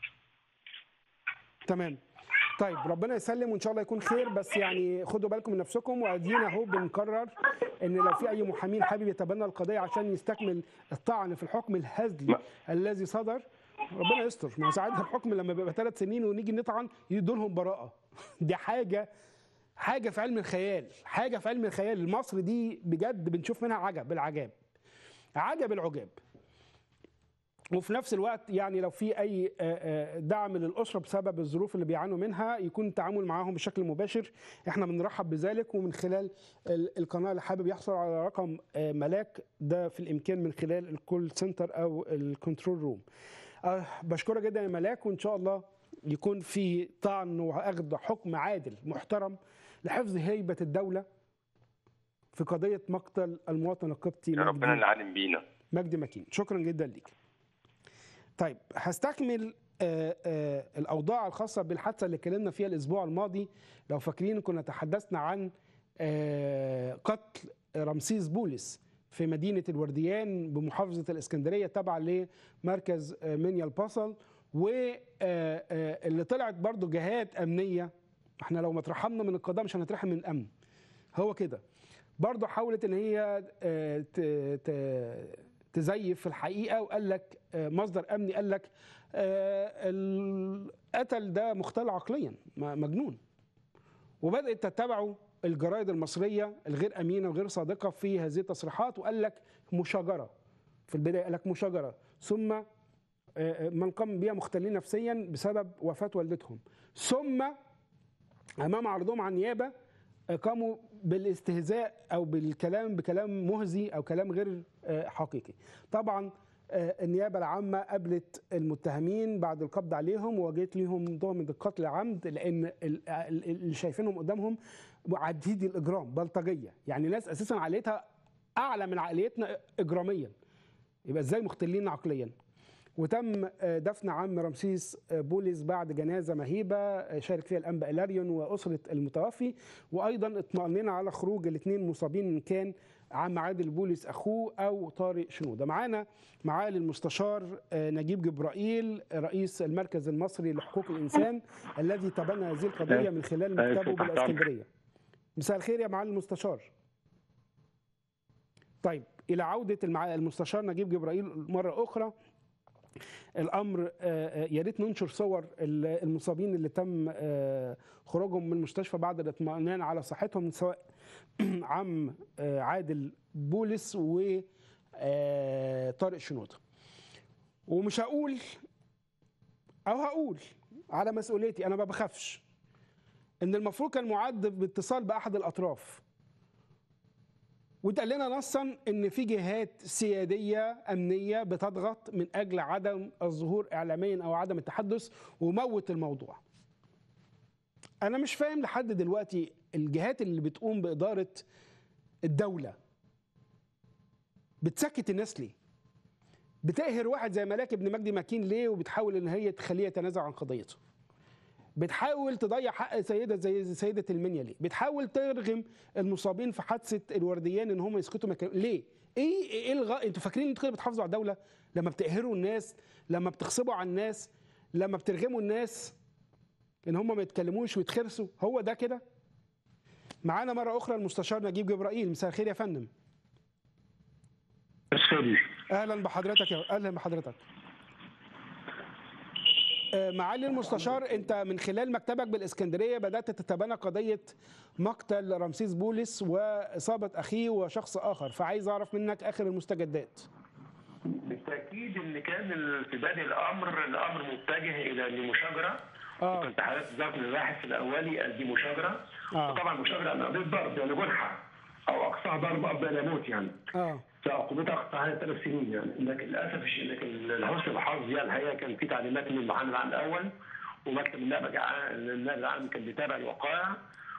تمام طيب ربنا يسلم وان شاء الله يكون خير بس يعني خدوا بالكم من نفسكم وادينا اهو بنكرر ان لو في اي محامين حابب يتبنى القضيه عشان يستكمل الطعن في الحكم الهزلي الذي صدر ربنا يستر ما هو ساعتها الحكم لما بيبقى ثلاث سنين ونيجي نطعن يدوا لهم براءه دي حاجه حاجه في علم الخيال حاجه في علم الخيال مصر دي بجد بنشوف منها عجب العجاب عجب العجاب وفي نفس الوقت يعني لو في اي آه، آه، دعم للاسره بسبب الظروف اللي بيعانوا منها يكون التعامل معاهم بشكل مباشر احنا بنرحب بذلك ومن خلال ال- القناه اللي حابب يحصل على رقم آه، ملاك ده في الامكان من خلال الكول سنتر او الكنترول روم آه، بشكرك جدا يا ملاك وان شاء الله يكون في طعن واخذ حكم عادل محترم لحفظ هيبه الدوله في قضيه مقتل المواطن القبطي يا ربنا مجدي اللي عالم بينا مجدي مكين شكرا جدا ليك طيب هستكمل آه، آه، الاوضاع الخاصه بالحادثه اللي اتكلمنا فيها الاسبوع الماضي لو فاكرين كنا تحدثنا عن آه، قتل رمسيس بولس في مدينه الورديان بمحافظه الاسكندريه تابعه لمركز آه، منيا البصل واللي طلعت برضو جهات امنيه احنا لو ما اترحمنا من القضاء مش هنترحم من الامن هو كده برضه حاولت ان هي آه، ت- ت- تزيف في الحقيقه وقال لك آه، مصدر امني قال لك آه، القتل ده مختل عقليا م- مجنون وبدات تتبعه الجرائد المصريه الغير امينه وغير صادقه في هذه التصريحات وقال لك مشاجره في البدايه قال لك مشاجره ثم آه، آه، من قام بها مختلين نفسيا بسبب وفاه والدتهم ثم امام عرضهم عن نيابه قاموا بالاستهزاء او بالكلام بكلام مهزي او كلام غير آه، حقيقي طبعا آه، النيابه العامه قابلت المتهمين بعد القبض عليهم ووجهت لهم تهمه القتل عمد لان ال- ال- اللي شايفينهم قدامهم عديد الاجرام بلطجيه يعني ناس اساسا عقليتها اعلى من عقليتنا اجراميا يبقى ازاي مختلين عقليا وتم آه، دفن عم رمسيس آه، بوليس بعد جنازه مهيبه آه، شارك فيها الانبا الاريون واسره المتوفي وايضا اطمأننا على خروج الاثنين مصابين من كان عم عادل بولس اخوه او طارق شنوده معانا معالي المستشار آه، نجيب جبرائيل رئيس المركز المصري لحقوق الانسان الذي تبنى هذه القضيه من خلال أيوة، مكتبه تحت أمرك. بالاسكندريه مساء الخير يا معالي المستشار طيب الى عوده المع- المستشار نجيب جبرائيل مره اخرى الامر آه، آه، يا ريت ننشر صور ال- المصابين اللي تم آه، خروجهم من المستشفى بعد الاطمئنان على صحتهم سواء عم آه، عادل بولس و آه، طارق شنوده ومش هقول او هقول على مسؤوليتي انا ما بخافش ان المفروض كان معد باتصال باحد الاطراف واتقال لنا نصا ان في جهات سياديه امنيه بتضغط من اجل عدم الظهور اعلاميا او عدم التحدث وموت الموضوع. انا مش فاهم لحد دلوقتي الجهات اللي بتقوم باداره الدوله بتسكت الناس ليه؟ بتقهر واحد زي ملاك ابن مجدي مكين ليه وبتحاول ان هي تخليه يتنازل عن قضيته؟ بتحاول تضيع حق سيده زي سيده المنيا ليه؟ بتحاول ترغم المصابين في حادثه الورديان ان هم يسكتوا مكان ليه؟ ايه ايه الغ... انتوا فاكرين انتوا كده بتحافظوا على الدوله؟ لما بتقهروا الناس، لما بتغصبوا على الناس، لما بترغموا الناس ان هم ما يتكلموش ويتخرسوا، هو ده كده؟ معانا مره اخرى المستشار نجيب جبرائيل، مساء الخير يا فندم. السوري اهلا بحضرتك يا اهلا بحضرتك. آه، معالي المستشار انت من خلال مكتبك بالاسكندريه بدات تتبنى قضيه مقتل رمسيس بولس واصابه اخيه وشخص اخر فعايز اعرف منك اخر المستجدات بالتاكيد ان كان في بدء الامر الامر متجه الى ان مشاجره اه كنت حضرتك ذكر الباحث الاولي دي مشاجره آه. وطبعا مشاجره انا قضيه ضرب يعني جنحه او اقصاها ضرب اب لا موت يعني اه فعقوبتها اقصاها ثلاث سنين يعني لكن للاسف الشيء لكن لحسن الحظ يعني الحقيقه كان في تعليمات من المحامي العام الاول ومكتب النائب الع- النائب العام كان بيتابع الوقائع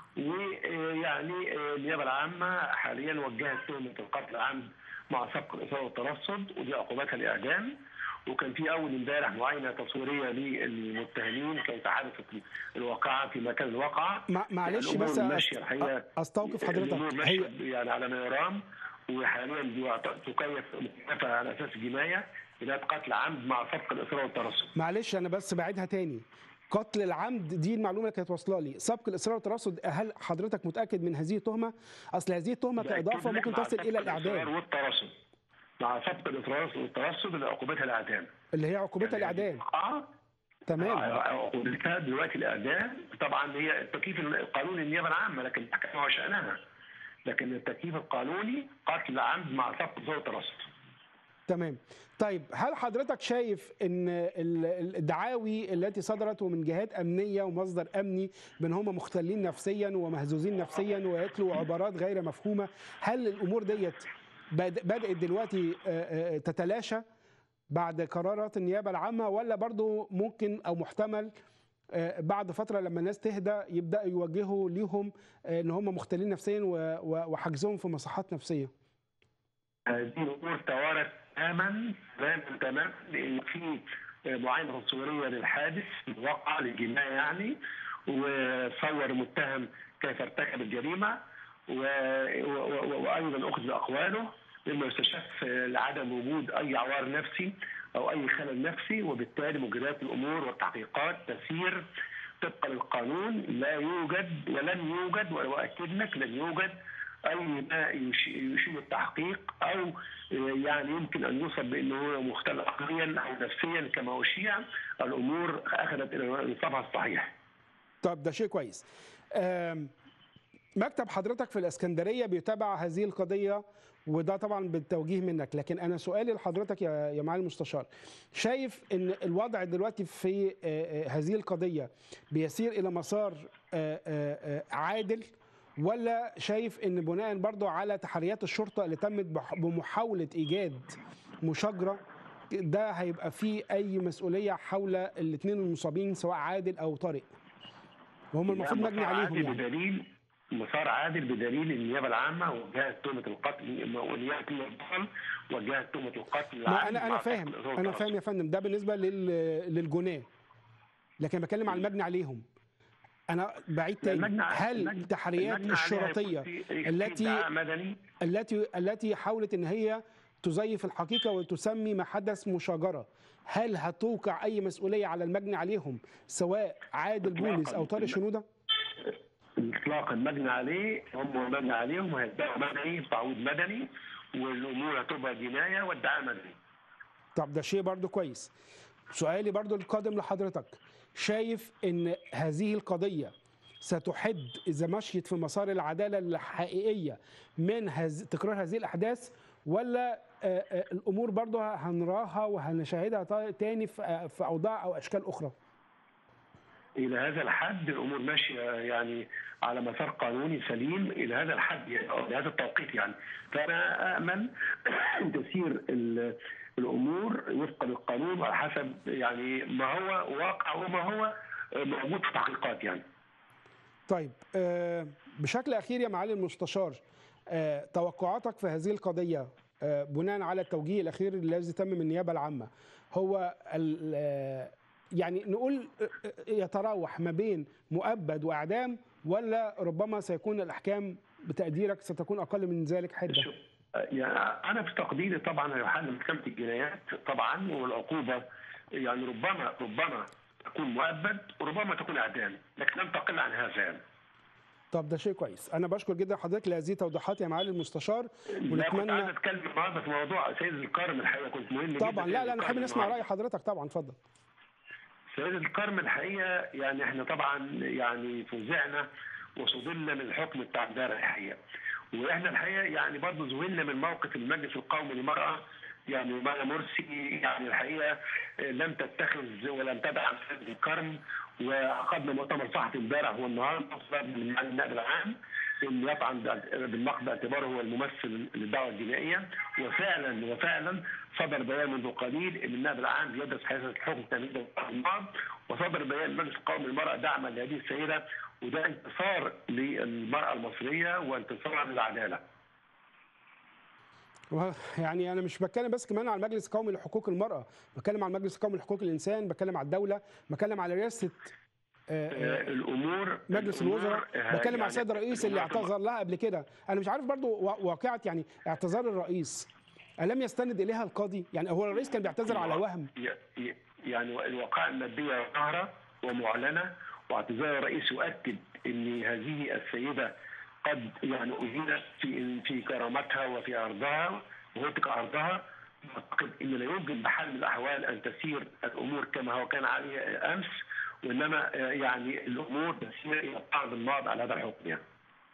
ويعني النيابه العامه حاليا وجهت تهمه القتل عمد مع سبق الاصابه والترصد ودي عقوبتها الاعدام وكان في اول امبارح معاينه تصويريه للمتهمين كيف حدثت الواقعه في مكان الواقعه مع- معلش الأمور بس ماشية أست- الحقيقة. استوقف الأمور حضرتك ماشية هي يعني على ما يرام وحاليا بيعت- تكيف مكافأة على اساس جنايه بناء قتل عمد مع سبق الاصرار والترصد. معلش انا بس بعيدها تاني قتل العمد دي المعلومه اللي كانت واصله لي سبق الاصرار والترصد هل حضرتك متاكد من هذه التهمه اصل هذه التهمه كاضافه ممكن مع تصل سبق الى الإصرار الاعدام والترصد. مع سبق الاصرار والترصد اللي عقوبتها الاعدام. اللي هي عقوبتها الاعدام اه تمام عقوبتها دلوقتي الاعدام طبعا هي التكييف القانوني النيابه العامه لكن المحكمه وشانها. لكن التكييف القانوني قتل عمد مع سبق الاصرار والترصد. تمام طيب هل حضرتك شايف ان ال- الدعاوي التي صدرت ومن جهات امنيه ومصدر امني بان هم مختلين نفسيا ومهزوزين نفسيا ويتلوا عبارات غير مفهومه هل الامور ديت بد- بدات دلوقتي آه، آه، تتلاشى بعد قرارات النيابه العامه ولا برضو ممكن او محتمل آه، بعد فتره لما الناس تهدى يبداوا يوجهوا ليهم آه، ان هم مختلين نفسيا و- و- وحجزهم في مصحات نفسيه هذه الامور توارت تماما تماما تماما لان في معاينه تصويريه للحادث الواقع للجنايه يعني وصور المتهم كيف ارتكب الجريمه و... و... و... وايضا اخذ اقواله مما يستشف لعدم وجود اي عوار نفسي او اي خلل نفسي وبالتالي مجريات الامور والتحقيقات تسير طبقا للقانون لا يوجد ولن يوجد واؤكد لك لن يوجد اي ما يش- يشير التحقيق او يعني يمكن ان يوصف بانه هو مختل عقليا او نفسيا كما اشيع الامور اخذت الى نصابها الصحيح. طب ده شيء كويس آم، مكتب حضرتك في الاسكندريه بيتابع هذه القضيه وده طبعا بالتوجيه منك لكن انا سؤالي لحضرتك يا يا معالي المستشار شايف ان الوضع دلوقتي في آه، آه، هذه القضيه بيسير الى مسار آه، آه، آه، عادل ولا شايف ان بناء برضو على تحريات الشرطه اللي تمت بح- بمحاوله ايجاد مشاجره ده هيبقى فيه اي مسؤوليه حول الاثنين المصابين سواء عادل او طارق وهم المفروض مسار مجني عليهم عادل يعني بدليل مسار عادل بدليل النيابه العامه وجهت تهمه القتل والنيابه البطل وجهت تهمه القتل ما العام انا انا مع فاهم سبق الإصرار انا والترصد. فاهم يا فندم ده بالنسبه لل للجناه لكن بتكلم على المجني عليهم انا بعيد تاني المجنى- هل المجنى- التحريات المجنى عليها الشرطيه يكون في- في التي ادعاء مدني التي التي حاولت ان هي تزيف الحقيقه وتسمي ما حدث مشاجره هل هتوقع اي مسؤوليه على المجني عليهم سواء عادل بولس او طارق شنوده اطلاق المجنى عليه هم المجنى عليهم وهيدعوا مدني تعويض مدني والامور هتبقى جنايه وادعاء مدني طب ده شيء برضو كويس سؤالي برضو القادم لحضرتك شايف ان هذه القضية ستحد إذا مشيت في مسار العدالة الحقيقية من هز... تكرار هذه الأحداث ولا آه، آه، الأمور برضو هنراها وهنشاهدها تا- تاني في آه، في أوضاع أو أشكال أخرى الى هذا الحد الامور ماشيه يعني على مسار قانوني سليم الى هذا الحد يعني أو لهذا التوقيت يعني فانا امل ان تسير ال- الامور وفقا للقانون وعلى حسب يعني ما هو واقع وما هو موجود في التحقيقات يعني طيب آه، بشكل اخير يا معالي المستشار آه، توقعاتك في هذه القضيه آه، بناء على التوجيه الاخير الذي تم من النيابه العامه هو ال- آه، يعني نقول آه، آه، يتراوح ما بين مؤبد واعدام ولا ربما سيكون الاحكام بتقديرك ستكون اقل من ذلك حده شوف يعني انا في تقديري طبعا هيحل محكمه الجنايات طبعا والعقوبه يعني ربما ربما تكون مؤبد وربما تكون اعدام لكن لم تقل عن هذا يعني طب ده شيء كويس انا بشكر جدا حضرتك لهذه التوضيحات يا معالي المستشار لا كنت عايز ونتمنى اتكلم النهارده في موضوع سيد الكرم الحقيقه كنت مهم جدا طبعا لا سيد لا نحب الكرم نسمع النهاردة. راي حضرتك طبعا اتفضل سيد الكرم الحقيقه يعني احنا طبعا يعني فزعنا وصدمنا من الحكم بتاع امبارح الحقيقه واحنا الحقيقه يعني برضه ذهلنا من موقف المجلس القومي للمراه يعني مرة مرسي يعني الحقيقه لم تتخذ ولم تدعم سيد الكرم وعقدنا مؤتمر صحفي امبارح والنهارده من معالي النائب العام ان يطعن بالنقد باعتباره هو الممثل للدعوه الجنائيه وفعلا وفعلا صدر بيان منذ قليل ان النائب العام بيدرس حيث الحكم تمهيدا النهض وصدر بيان المجلس القومي للمراه دعما لهذه السيده وده انتصار للمراه المصريه وانتصار للعداله. يعني انا مش بتكلم بس كمان على المجلس القومي لحقوق المراه بتكلم على المجلس القومي لحقوق الانسان بتكلم على الدوله بتكلم على رئاسه آه، آه، آه، الامور مجلس الأمور، الوزراء آه، بتكلم على يعني السيد الرئيس اللي الأمور- اعتذر لها قبل كده انا مش عارف برضو وا- واقعه يعني اعتذار الرئيس الم يستند اليها القاضي يعني هو الرئيس كان بيعتذر على وهم ي- ي- يعني الوقائع الماديه ظاهره ومعلنه واعتذار الرئيس يؤكد ان هذه السيده قد يعني اهينت في في كرامتها وفي ارضها وهتك ارضها اعتقد ان لا يمكن بحال من الاحوال ان تسير الامور كما هو كان عليه امس وانما آه، يعني الامور تسير الى الطعن الناض على هذا الحكم يعني.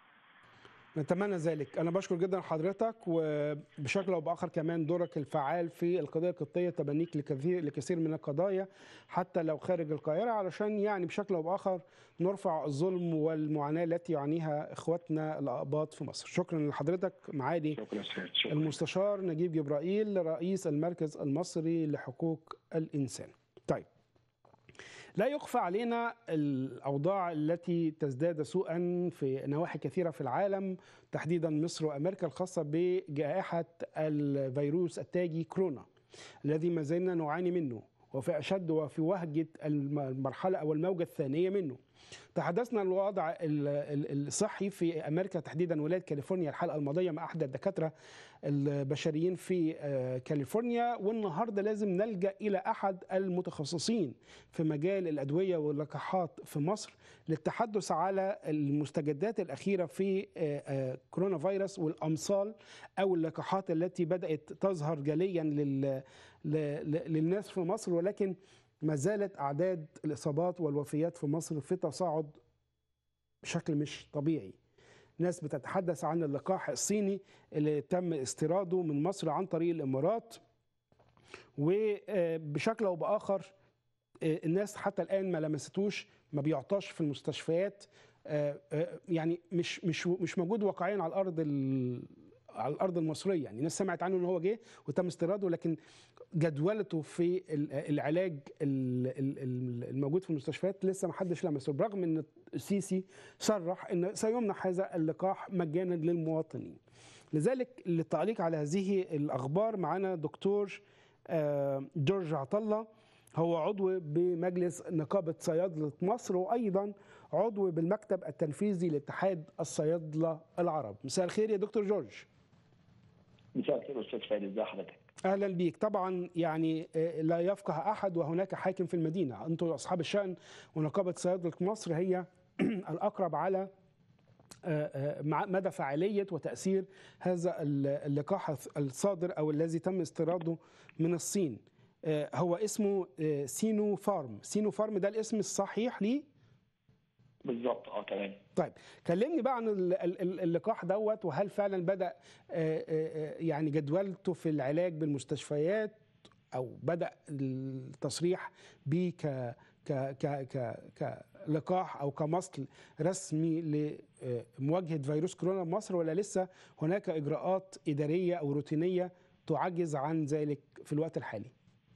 نتمنى ذلك انا بشكر جدا حضرتك وبشكل او باخر كمان دورك الفعال في القضيه القبطيه تبنيك لكثير لكثير من القضايا حتى لو خارج القاهره علشان يعني بشكل او باخر نرفع الظلم والمعاناه التي يعانيها اخواتنا الاقباط في مصر شكرا لحضرتك معالي شكرا سيد شكرا المستشار نجيب جبرائيل رئيس المركز المصري لحقوق الانسان طيب لا يخفى علينا الاوضاع التي تزداد سوءا في نواحي كثيره في العالم تحديدا مصر وامريكا الخاصه بجائحه الفيروس التاجي كورونا الذي ما زلنا نعاني منه وفي اشد وفي وهجه المرحله او الموجه الثانيه منه تحدثنا عن الوضع ال- ال- الصحي في امريكا تحديدا ولايه كاليفورنيا الحلقه الماضيه مع احدى الدكاتره البشريين في آه، كاليفورنيا والنهارده لازم نلجا الى احد المتخصصين في مجال الادويه واللقاحات في مصر للتحدث على المستجدات الاخيره في آه، آه، كورونا فيروس والامصال او اللقاحات التي بدات تظهر جليا لل- ل- ل- للناس في مصر ولكن ما زالت اعداد الاصابات والوفيات في مصر في تصاعد بشكل مش طبيعي ناس بتتحدث عن اللقاح الصيني اللي تم استيراده من مصر عن طريق الامارات وبشكل او باخر آه، الناس حتى الان ما لمستوش ما بيعطاش في المستشفيات آه، آه، يعني مش مش مش موجود واقعيا على الارض ال- على الارض المصريه يعني الناس سمعت عنه ان هو جه وتم استيراده لكن جدولته في ال- العلاج ال- ال- ال- الموجود في المستشفيات لسه ما حدش لمسه برغم ان السيسي صرح ان سيمنح هذا اللقاح مجانا للمواطنين لذلك للتعليق على هذه الاخبار معنا دكتور آه، جورج عطله هو عضو بمجلس نقابة صيادلة مصر وأيضا عضو بالمكتب التنفيذي لاتحاد الصيادلة العرب مساء الخير يا دكتور جورج مساء الخير استاذ فادي ازي حضرتك اهلا بيك طبعا يعني لا يفقه احد وهناك حاكم في المدينه انتم اصحاب الشان ونقابه صيادله مصر هي الاقرب على مدى فعاليه وتاثير هذا اللقاح الصادر او الذي تم استيراده من الصين هو اسمه سينو فارم سينو فارم ده الاسم الصحيح ليه بالظبط اه تمام طيب كلمني بقى عن اللقاح دوت وهل فعلا بدا يعني جدولته في العلاج بالمستشفيات او بدا التصريح به ك ك ك ك كلقاح او كمصل رسمي لمواجهه فيروس كورونا بمصر ولا لسه هناك اجراءات اداريه او روتينيه تعجز عن ذلك في الوقت الحالي؟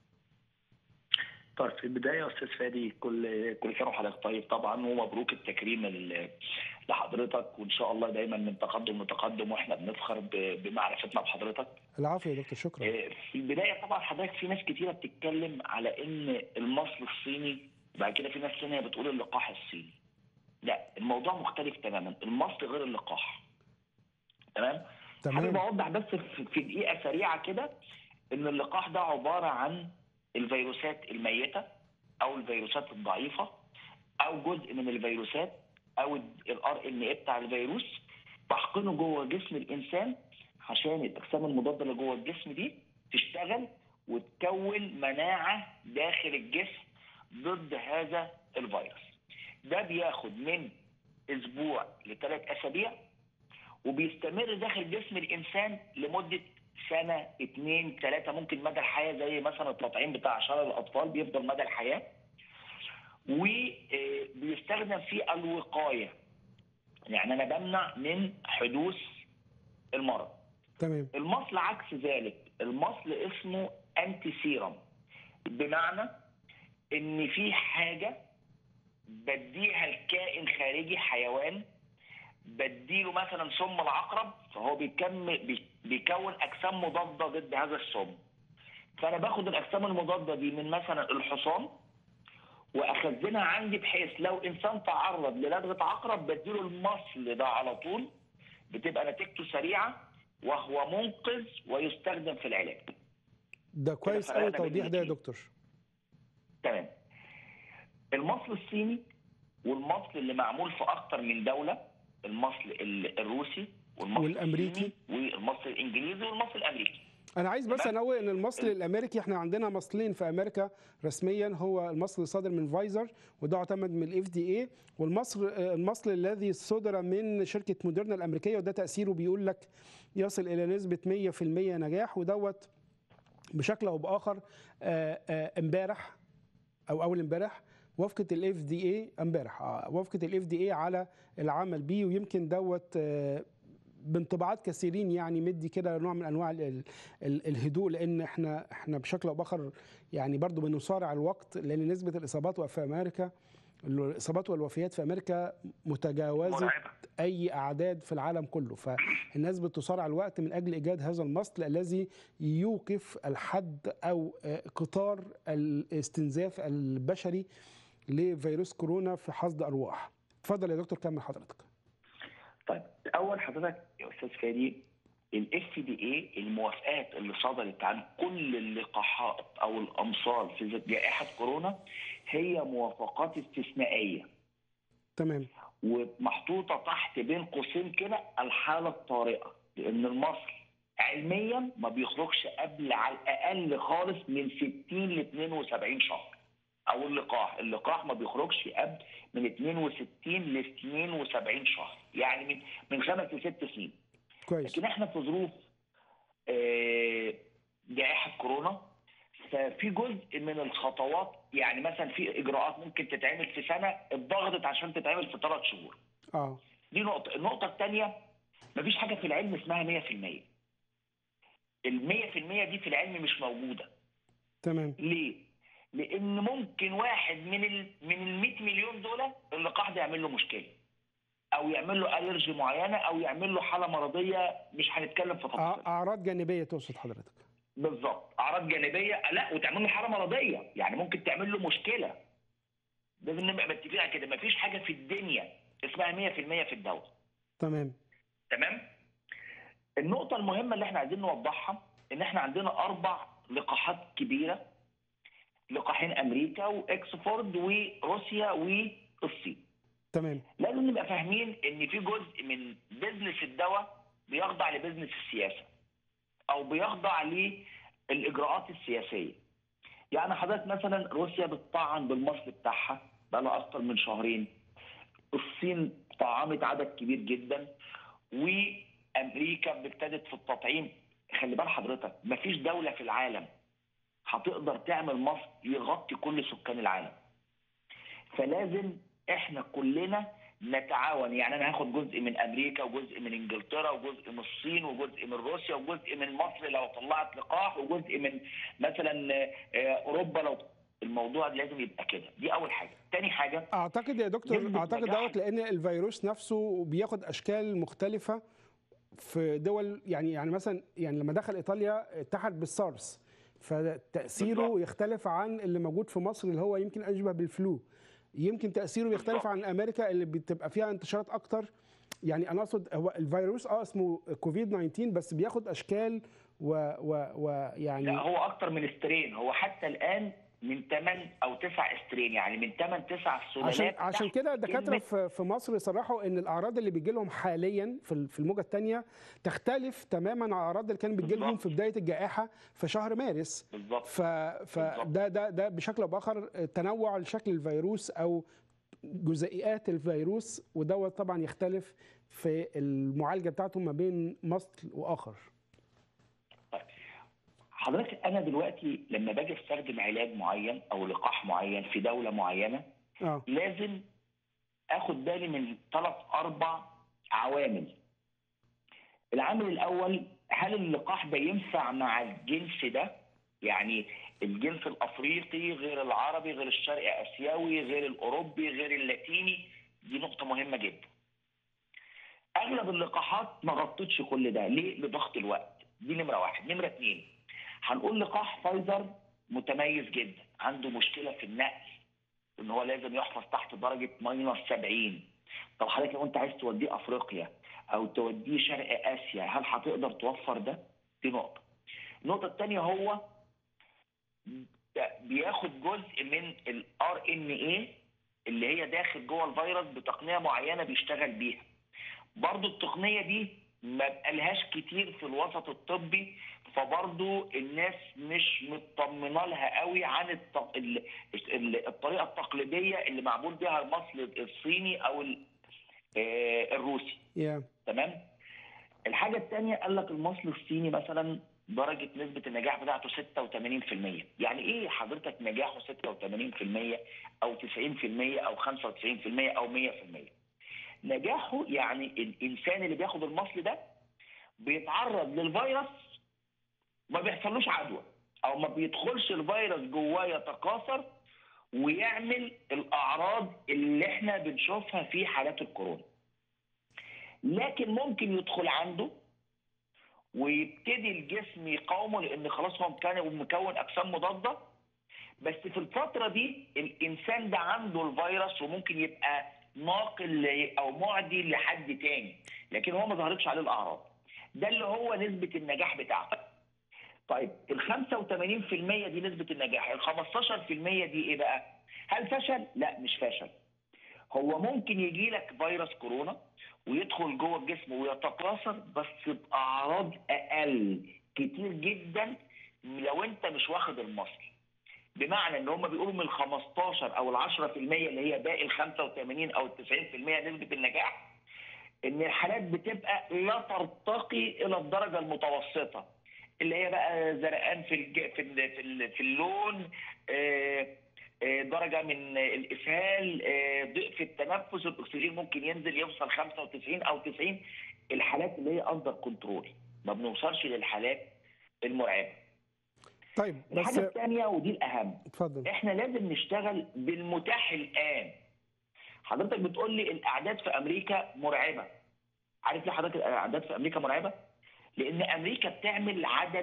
طيب في البدايه يا استاذ فادي كل كل سنه وحضرتك طيب طبعا ومبروك التكريم لحضرتك وان شاء الله دايما من تقدم لتقدم واحنا بنفخر بمعرفتنا بحضرتك. العفو يا دكتور شكرا. في البدايه طبعا حضرتك في ناس كتيره بتتكلم على ان المصل الصيني بعد كده في ناس ثانيه بتقول اللقاح الصيني. لا الموضوع مختلف تماما المصل غير اللقاح. تمام؟ تمام حابب اوضح بس في دقيقه سريعه كده ان اللقاح ده عباره عن الفيروسات الميته او الفيروسات الضعيفه او جزء من الفيروسات او الار ان اي بتاع الفيروس بحقنه جوه جسم الانسان عشان الاجسام المضاده اللي جوه الجسم دي تشتغل وتكون مناعه داخل الجسم ضد هذا الفيروس. ده بياخد من اسبوع لثلاث اسابيع وبيستمر داخل جسم الانسان لمده سنه اثنين ثلاثه ممكن مدى الحياه زي مثلا التطعيم بتاع شلل الاطفال بيفضل مدى الحياه وبيستخدم في الوقايه يعني انا بمنع من حدوث المرض تمام المصل عكس ذلك المصل اسمه انتي سيرم بمعنى ان في حاجه بديها الكائن خارجي حيوان بديله مثلا سم العقرب فهو بيكمل بيكون اجسام مضاده ضد هذا السم فانا باخد الاجسام المضاده دي من مثلا الحصان واخزنها عندي بحيث لو انسان تعرض للدغه عقرب بديله المصل ده على طول بتبقى نتيجته سريعه وهو منقذ ويستخدم في العلاج ده كويس قوي توضيح ده يا دكتور تمام المصل الصيني والمصل اللي معمول في اكتر من دوله المصل الروسي والمصل والامريكي والمصل الانجليزي والمصل الامريكي انا عايز بس انوه ان المصل الامريكي احنا عندنا مصلين في امريكا رسميا هو المصل الصادر من فايزر وده يعتمد من الاف دي اي والمصل المصل الذي صدر من شركه موديرنا الامريكيه وده تاثيره بيقول لك يصل الى نسبه 100% نجاح ودوت بشكل او باخر امبارح او اول امبارح وافقه الاف دي اي امبارح وافقه الاف دي اي على العمل بيه ويمكن دوت بانطباعات كثيرين يعني مدي كده نوع من انواع ال ال الهدوء لان احنا احنا بشكل او باخر يعني برضو بنصارع الوقت لان نسبه الاصابات في امريكا الاصابات والوفيات في امريكا متجاوزه اي اعداد في العالم كله فالناس بتصارع الوقت من اجل ايجاد هذا المصل الذي يوقف الحد او قطار الاستنزاف البشري لفيروس كورونا في حصد ارواح اتفضل يا دكتور كمل حضرتك طيب اول حضرتك يا استاذ فادي الاف دي اي الموافقات اللي صدرت عن كل اللقاحات او الامصال في جائحه كورونا هي موافقات استثنائيه تمام ومحطوطه تحت بين قوسين كده الحاله الطارئه لان المصل علميا ما بيخرجش قبل على الاقل خالص من 60 ل 72 شهر او اللقاح اللقاح ما بيخرجش قبل من 62 ل 72 شهر يعني من من خمس لست سنين كويس لكن احنا في ظروف جائحه كورونا ففي جزء من الخطوات يعني مثلا في اجراءات ممكن تتعمل في سنه اتضغطت عشان تتعمل في ثلاث شهور. اه دي نقطه، النقطه الثانيه مفيش حاجه في العلم اسمها 100%. ال 100% دي في العلم مش موجوده. تمام ليه؟ لان ممكن واحد من ال من ال 100 مليون دول اللقاح ده يعمل له مشكله. او يعمل له الرجي معينه او يعمل له حاله مرضيه مش هنتكلم في تفاصيل. اعراض جانبيه تقصد حضرتك؟ بالظبط اعراض جانبيه لا وتعمل له حاله مرضيه يعني ممكن تعمل له مشكله لازم نبقى متفقين على كده مفيش حاجه في الدنيا اسمها 100% في الدواء تمام تمام النقطه المهمه اللي احنا عايزين نوضحها ان احنا عندنا اربع لقاحات كبيره لقاحين امريكا واكسفورد وروسيا والصين تمام لازم نبقى فاهمين ان في جزء من بزنس الدواء بيخضع لبزنس السياسه او بيخضع للاجراءات السياسيه يعني حضرتك مثلا روسيا بتطعن بالمصل بتاعها بقى لها اكتر من شهرين الصين طعمت عدد كبير جدا وامريكا ابتدت في التطعيم خلي بال حضرتك مفيش دوله في العالم هتقدر تعمل مصل يغطي كل سكان العالم فلازم احنا كلنا نتعاون يعني انا هاخد جزء من امريكا وجزء من انجلترا وجزء من الصين وجزء من روسيا وجزء من مصر لو طلعت لقاح وجزء من مثلا آه، اوروبا لو الموضوع لازم يبقى كده دي اول حاجه تاني حاجه اعتقد يا دكتور نسبة اعتقد نجاح- دوت لان الفيروس نفسه بياخد اشكال مختلفه في دول يعني يعني مثلا يعني لما دخل ايطاليا اتحد بالسارس فتاثيره بالظبط. يختلف عن اللي موجود في مصر اللي هو يمكن اشبه بالفلو يمكن تاثيره يختلف بالظبط. عن امريكا اللي بتبقى فيها انتشارات اكتر يعني انا اقصد هو الفيروس اه اسمه كوفيد 19 بس بياخد اشكال و و ويعني لا هو اكتر من سترين هو حتى الان من 8 او 9 سترين يعني من 8 9 سلالات عشان عشان تحت كده الدكاتره كلمة- في في مصر صرحوا ان الاعراض اللي بتجي لهم حاليا في ال- في الموجه الثانيه تختلف تماما عن الاعراض اللي كانت بتجي لهم بالظبط. في بدايه الجائحه في شهر مارس بالظبط ف فده ده ده بشكل او باخر تنوع لشكل الفيروس او جزيئات الفيروس ودوت طبعا يختلف في المعالجه بتاعته ما بين مصل واخر حضرتك انا دلوقتي لما باجي استخدم علاج معين او لقاح معين في دوله معينه اه لازم اخد بالي من ثلاث اربع عوامل العامل الاول هل اللقاح ده ينفع مع الجنس ده يعني الجنس الافريقي غير العربي غير الشرق اسيوي غير الاوروبي غير اللاتيني دي نقطه مهمه جدا اغلب اللقاحات ما غطتش كل ده ليه لضغط الوقت دي نمره واحد نمره اثنين هنقول لقاح فايزر متميز جدا عنده مشكله في النقل ان هو لازم يحفظ تحت درجه ماينس 70 طب حضرتك لو انت عايز توديه افريقيا او توديه شرق اسيا هل هتقدر توفر ده؟ دي نقطه. النقطه الثانيه هو بياخد جزء من الار ان اي اللي هي داخل جوه الفيروس بتقنيه معينه بيشتغل بيها. برضو التقنيه دي ما بقالهاش كتير في الوسط الطبي فبرضو الناس مش مطمنه لها قوي عن الط- ال- ال- الطريقه التقليديه اللي معمول بيها المصل الصيني او ال- آه، الروسي يا تمام الحاجه الثانيه قال لك المصل الصيني مثلا درجه نسبه النجاح بتاعته 86% يعني ايه حضرتك نجاحه 86% او 90% او 95% او 100% نجاحه يعني الانسان اللي بياخد المصل ده بيتعرض للفيروس ما بيحصلوش عدوى او ما بيدخلش الفيروس جواه يتكاثر ويعمل الاعراض اللي احنا بنشوفها في حالات الكورونا لكن ممكن يدخل عنده ويبتدي الجسم يقاومه لان خلاص هو مكون مكون اجسام مضاده بس في الفتره دي الانسان ده عنده الفيروس وممكن يبقى ناقل ل- او معدي لحد تاني لكن هو ما ظهرتش عليه الاعراض ده اللي هو نسبه النجاح بتاعته طيب ال 85% دي نسبه النجاح ال 15% دي ايه بقى هل فشل لا مش فشل هو ممكن يجي لك فيروس كورونا ويدخل جوه الجسم ويتكاثر بس باعراض اقل كتير جدا لو انت مش واخد المصل بمعنى ان هم بيقولوا من ال 15 او ال 10% اللي هي باقي ال 85 او ال 90% نسبه النجاح ان الحالات بتبقى لا ترتقي الى الدرجه المتوسطه اللي هي بقى زرقان في الج... في ال... في, ال... في اللون آه، آه، درجه من الاسهال آه، ضيق في التنفس الاكسجين ممكن ينزل يوصل 95 او 90 الحالات اللي هي اندر كنترول ما بنوصلش للحالات المرعبه طيب بس الحاجه الثانيه ودي الاهم اتفضل احنا لازم نشتغل بالمتاح الان حضرتك بتقول لي الاعداد في امريكا مرعبه عارف ليه حضرتك الاعداد في امريكا مرعبه لان امريكا بتعمل عدد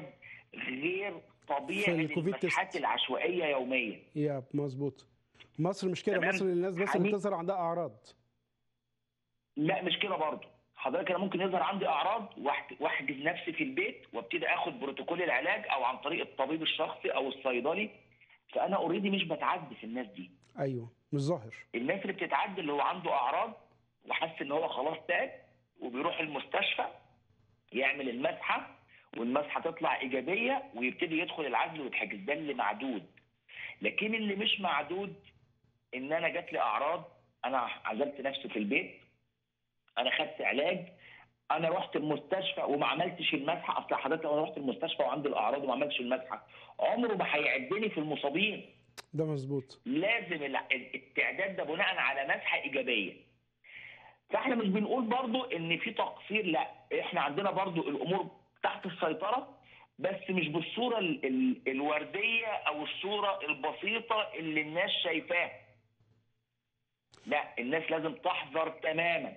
غير في طبيعي الكوفيد للمسحات تيست. العشوائيه يوميا يا مظبوط مصر مش كده تمام. مصر للناس بس اللي حميد. بتظهر عندها اعراض لا مش كده برضه حضرتك انا ممكن يظهر عندي اعراض واحت- واحجز نفسي في البيت وابتدي اخد بروتوكول العلاج او عن طريق الطبيب الشخصي او الصيدلي فانا اوريدي مش بتعدي في الناس دي ايوه مش ظاهر الناس اللي بتتعدي اللي هو عنده اعراض وحس ان هو خلاص تعب وبيروح المستشفى يعمل المسحه والمسحه تطلع ايجابيه ويبتدي يدخل العزل ويتحجز ده اللي معدود لكن اللي مش معدود ان انا جات لي اعراض انا عزلت نفسي في البيت انا خدت علاج انا رحت المستشفى وما عملتش المسحه اصل حضرتك لو انا رحت المستشفى وعندي الاعراض وما عملتش المسحه عمره ما هيعدني في المصابين ده مظبوط لازم الع- التعداد ده بناء على مسحه ايجابيه فاحنا مش بنقول برضو ان في تقصير لا احنا عندنا برضو الامور تحت السيطره بس مش بالصوره ال ال الورديه او الصوره البسيطه اللي الناس شايفاها لا الناس لازم تحذر تماما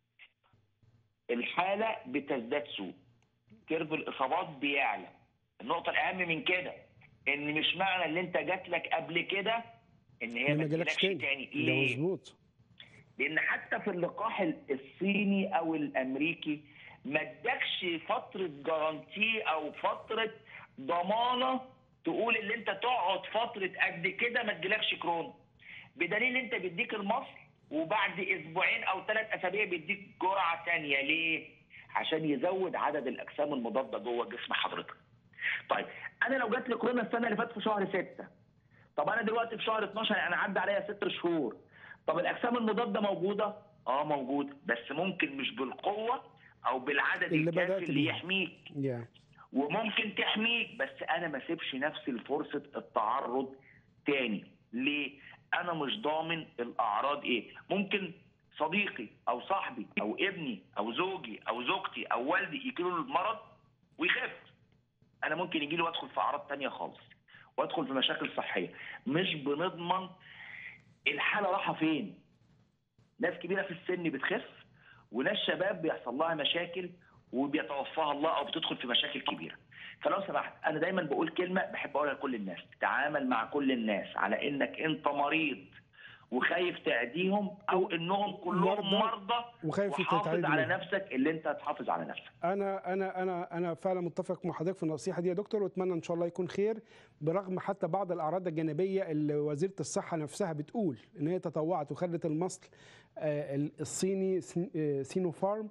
الحاله بتزداد سوء كيرف الاصابات بيعلى النقطه الاهم من كده ان مش معنى ان انت جات لك قبل كده ان هي ما ما جالكش تجيلكش تاني تاني ده ليه؟ مظبوط لان حتى في اللقاح الصيني او الامريكي ما ادكش فتره جارانتي او فتره ضمانه تقول ان انت تقعد فتره قد كده ما تجيلكش كورونا بدليل انت بيديك المصل وبعد اسبوعين او ثلاث اسابيع بيديك جرعه ثانيه ليه؟ عشان يزود عدد الاجسام المضاده جوه جسم حضرتك. طيب انا لو جات لي كورونا السنه اللي فاتت في شهر 6 طب انا دلوقتي في شهر 12 يعني عدى عليا ست شهور طب الاجسام المضاده موجوده اه موجوده بس ممكن مش بالقوه او بالعدد اللي الكافي بدأت اللي بيه. يحميك يا وممكن تحميك بس انا ما اسيبش نفسي لفرصه التعرض تاني ليه انا مش ضامن الاعراض ايه ممكن صديقي او صاحبي او ابني او زوجي او زوجتي او والدي يجيله المرض ويخف انا ممكن يجي لي وادخل في اعراض تانية خالص وادخل في مشاكل صحيه مش بنضمن الحاله رايحه فين ناس كبيره في السن بتخف وناس شباب بيحصل لها مشاكل وبيتوفاها الله او بتدخل في مشاكل كبيره فلو سمحت انا دايما بقول كلمه بحب اقولها لكل الناس تعامل مع كل الناس على انك انت مريض وخايف تعديهم او انهم كلهم مرضى مرضى وخايف وحافظ تتعدي على منهم. نفسك اللي انت هتحافظ على نفسك انا انا انا انا فعلا متفق مع حضرتك في النصيحه دي يا دكتور واتمنى ان شاء الله يكون خير برغم حتى بعض الاعراض الجانبيه اللي وزيره الصحه نفسها بتقول ان هي تطوعت وخدت المصل آه، الصيني سن- آه، سينوفارم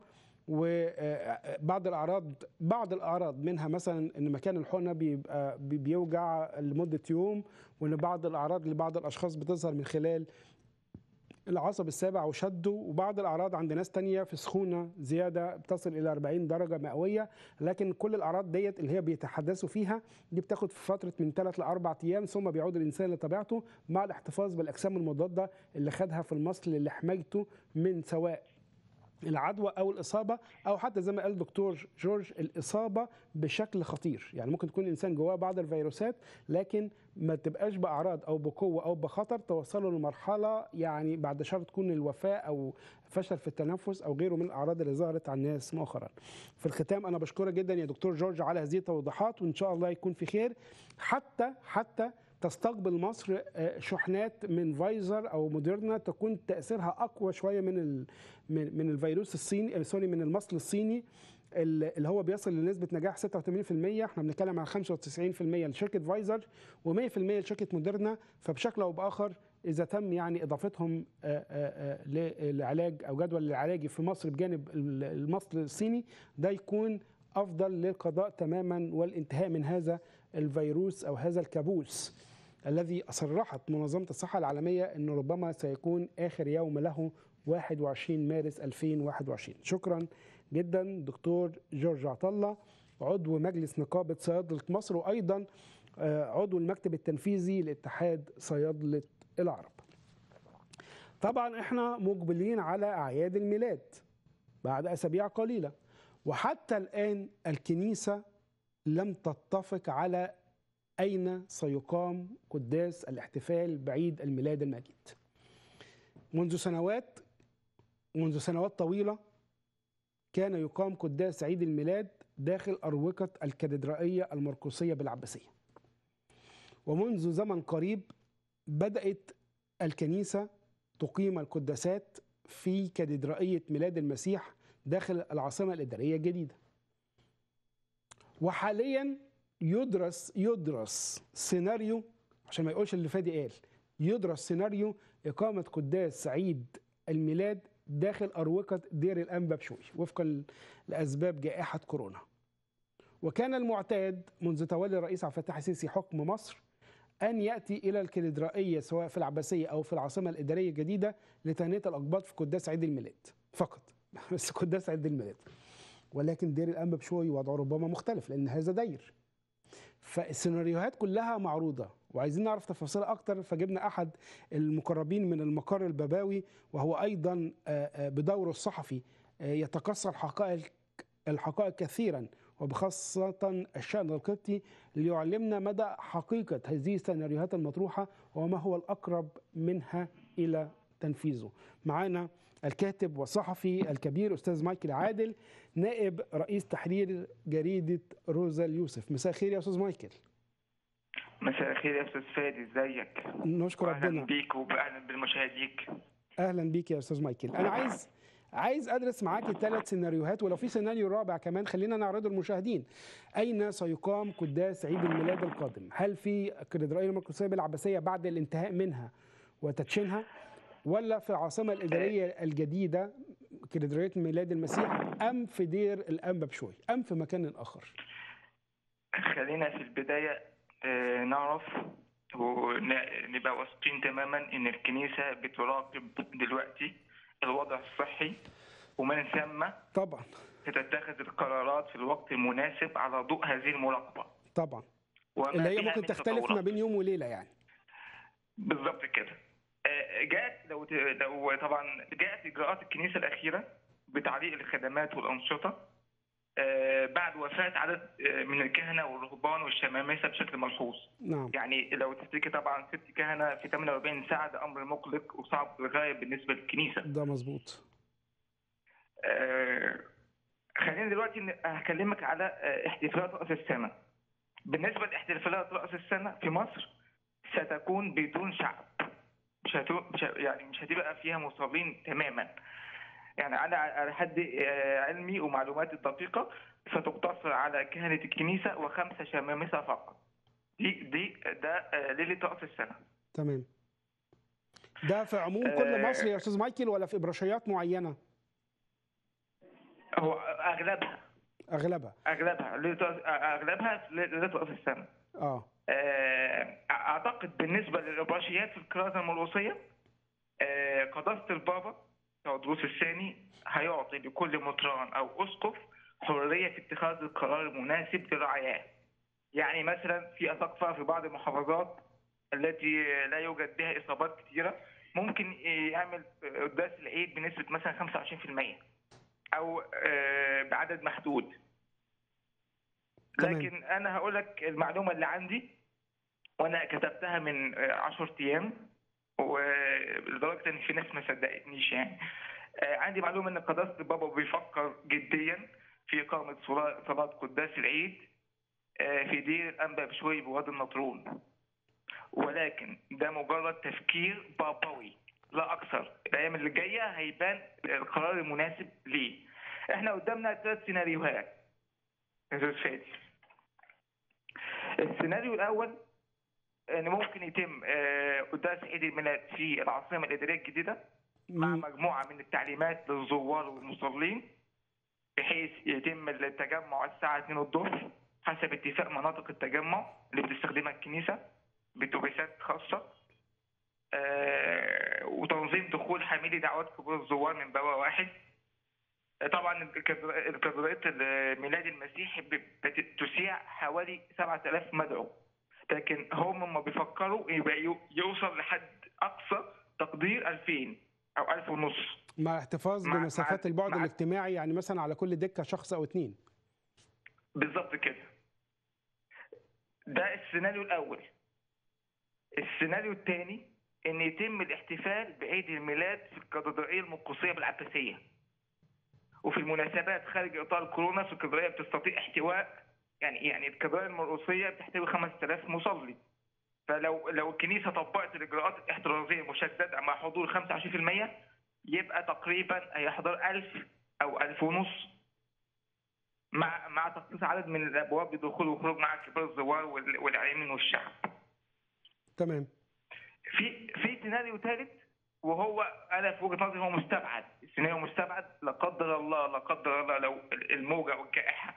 وبعض الاعراض بعض الاعراض منها مثلا ان مكان الحقنه بيبقى بي- بيوجع لمده يوم وان بعض الاعراض لبعض الاشخاص بتظهر من خلال العصب السابع وشده وبعض الأعراض عند ناس تانية في سخونة زيادة بتصل إلى 40 درجة مئوية لكن كل الأعراض ديت اللي هي بيتحدثوا فيها دي بتاخد في فترة من 3 ل 4 أيام ثم بيعود الإنسان لطبيعته مع الاحتفاظ بالأجسام المضادة اللي خدها في المصل اللي حمايته من سواء العدوى او الاصابه او حتى زي ما قال الدكتور جورج الاصابه بشكل خطير يعني ممكن تكون الانسان جواه بعض الفيروسات لكن ما تبقاش باعراض او بقوه او بخطر توصله لمرحله يعني بعد شهر تكون الوفاه او فشل في التنفس او غيره من الاعراض اللي ظهرت على الناس مؤخرا. في الختام انا بشكرك جدا يا دكتور جورج على هذه التوضيحات وان شاء الله يكون في خير حتى حتى تستقبل مصر آه، شحنات من فايزر او موديرنا تكون تاثيرها اقوى شويه من ال من من الفيروس الصيني آه، سوري من المصل الصيني ال- اللي هو بيصل لنسبه نجاح 86% احنا بنتكلم عن 95% لشركه فايزر و100% لشركه موديرنا فبشكل او باخر اذا تم يعني اضافتهم آه، آه، آه، للعلاج او جدول العلاجي في مصر بجانب ال- المصل الصيني ده يكون افضل للقضاء تماما والانتهاء من هذا الفيروس او هذا الكابوس الذي صرحت منظمه الصحه العالميه انه ربما سيكون اخر يوم له 21 مارس 2021 شكرا جدا دكتور جورج عطله عضو مجلس نقابه صيادله مصر وايضا آه، عضو المكتب التنفيذي لاتحاد صيادله العرب طبعا احنا مقبلين على اعياد الميلاد بعد اسابيع قليله وحتى الان الكنيسه لم تتفق على اين سيقام قداس الاحتفال بعيد الميلاد المجيد منذ سنوات منذ سنوات طويله كان يقام قداس عيد الميلاد داخل أروقة الكاتدرائية المرقسية بالعباسية ومنذ زمن قريب بدأت الكنيسة تقيم القداسات في كاتدرائية ميلاد المسيح داخل العاصمة الإدارية الجديدة وحاليا يدرس يدرس سيناريو عشان ما يقولش اللي فادي قال يدرس سيناريو إقامة قداس عيد الميلاد داخل أروقة دير الأنبا بشوي وفقا لأسباب جائحة كورونا وكان المعتاد منذ تولي الرئيس عبد الفتاح السيسي حكم مصر أن يأتي إلى الكاتدرائية سواء في العباسية أو في العاصمة الإدارية الجديدة لتهنئة الأقباط في قداس عيد الميلاد فقط بس قداس عيد الميلاد ولكن دير الأنبا بشوي وضعه ربما مختلف لأن هذا دير فالسيناريوهات كلها معروضة وعايزين نعرف تفاصيل أكتر فجبنا أحد المقربين من المقر الباباوي وهو أيضا بدوره الصحفي يتكسر حقائق الحقائق كثيرا وبخاصة الشأن القبطي ليعلمنا مدى حقيقة هذه السيناريوهات المطروحة وما هو الأقرب منها إلى تنفيذه معنا الكاتب والصحفي الكبير أستاذ مايكل عادل نائب رئيس تحرير جريدة روزا اليوسف مساء الخير يا أستاذ مايكل مساء الخير يا أستاذ فادي ازيك نشكر أهلا ربنا بيك وأهلا بالمشاهديك أهلا بيك يا أستاذ مايكل أنا عايز عايز ادرس معاك الثلاث سيناريوهات ولو في سيناريو رابع كمان خلينا نعرضه للمشاهدين اين سيقام قداس عيد الميلاد القادم هل في الكاتدرائيه المرقسيه بالعباسيه بعد الانتهاء منها وتدشينها ولا في العاصمه الاداريه الجديده كاتدرائيه ميلاد المسيح ام في دير الانبا بشوي ام في مكان اخر خلينا في البداية آه، نعرف ونبقى واثقين تماما إن الكنيسة بتراقب دلوقتي الوضع الصحي ومن ثم طبعا ستتخذ القرارات في الوقت المناسب على ضوء هذه المراقبة طبعا وما اللي هي بها ممكن من تختلف ما تطورات. بين يوم وليله يعني بالظبط كده آه، جاءت لو ت- لو طبعا جاءت اجراءات الكنيسه الاخيره بتعليق الخدمات والانشطه آه، بعد وفاه عدد آه، من الكهنه والرهبان والشمامسه بشكل ملحوظ نعم يعني لو تفتكر طبعا ست كهنه في 48 ساعه ده امر مقلق وصعب للغايه بالنسبه للكنيسه ده مظبوط آه، خلينا دلوقتي ن- هكلمك على آه، احتفالات رأس السنة بالنسبة لاحتفالات رأس السنة في مصر ستكون بدون شعب مش هتو... مش ه... يعني مش هتبقى فيها مصابين تماما يعني أنا على حد آه، علمي ومعلوماتي الدقيقة ستقتصر على كهنة الكنيسة وخمسة شمامسة فقط دي دي ده آه، ليلة رأس السنة تمام ده في عموم كل آه، مصر يا استاذ مايكل ولا في ابرشيات معينه هو أغلبها اغلبها أغلبها ليلة رأس- أغلبها ليلة رأس السنة اه آه، اعتقد بالنسبه للابرشيات في الكرازه المرقسيه آه، قداسه البابا تودروس الثاني هيعطي لكل مطران او اسقف حريه في اتخاذ القرار المناسب لرعاياه. يعني مثلا في اساقفه في بعض المحافظات التي لا يوجد بها اصابات كثيره ممكن يعمل قداس العيد بنسبه مثلا 25% او آه، بعدد محدود. تمام. لكن انا هقول لك المعلومه اللي عندي وانا كتبتها من 10 ايام ولدرجه ان في ناس ما صدقتنيش يعني آه، عندي معلومه ان قداسه البابا بيفكر جديا في اقامه صلاه صلاة قداس العيد آه، في دير الانبا بشوي بوادي النطرون ولكن ده مجرد تفكير بابوي لا اكثر الايام اللي جايه هيبان القرار المناسب ليه احنا قدامنا ثلاث سيناريوهات يا استاذ فادي السيناريو الاول ان ممكن يتم آه، قداس عيد الميلاد في العاصمه الاداريه الجديده مع مم. مجموعه من التعليمات للزوار والمصلين بحيث يتم التجمع الساعه 2 الظهر حسب اتفاق مناطق التجمع اللي بتستخدمها الكنيسه باتوبيسات خاصه آه، وتنظيم دخول حاملي دعوات قبول الزوار من بوابه واحد آه، طبعا الكاتدرا- الكاتدرائيه ميلاد المسيح ب- بت- تسيع حوالي 7000 مدعو لكن هم ما بيفكروا يبقى يو- يوصل لحد اقصى تقدير 2000 او 1000 ونص مع احتفاظ مع- بمسافات مع- البعد مع- الاجتماعي يعني مثلا على كل دكه شخص او اتنين بالظبط كده ده السيناريو الاول السيناريو الثاني ان يتم الاحتفال بعيد الميلاد في الكاتدرائيه المقدسيه بالعباسيه وفي المناسبات خارج اطار كورونا في الكاتدرائيه بتستطيع احتواء يعني يعني الكاتدرائيه المرقسيه بتحتوي 5000 مصلي فلو لو الكنيسه طبقت الاجراءات الاحترازيه المشدده مع حضور 25% يبقى تقريبا هيحضر 1000 او 1000 ونص مع مع تخصيص عدد من الابواب لدخول وخروج مع كبار الزوار وال- والاعلاميين والشعب. تمام في في سيناريو ثالث وهو انا في وجهه نظري هو مستبعد، السيناريو مستبعد لا قدر الله لا قدر الله لو الموجه والجائحه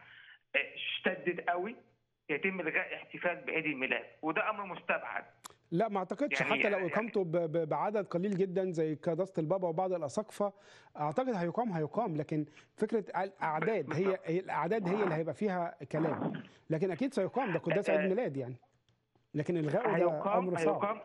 اشتدت قوي يتم الغاء احتفال بعيد الميلاد وده امر مستبعد لا ما اعتقدش يعني- حتى لو يعني- اقامته ب- ب- بعدد قليل جدا زي قداسه البابا وبعض الاساقفه اعتقد هيقام هيقام لكن فكره الاعداد هي هي الاعداد هي اللي هيبقى فيها كلام لكن اكيد سيقام ده قداس عيد ميلاد يعني لكن الغائه ده هيقام امر صعب هيقام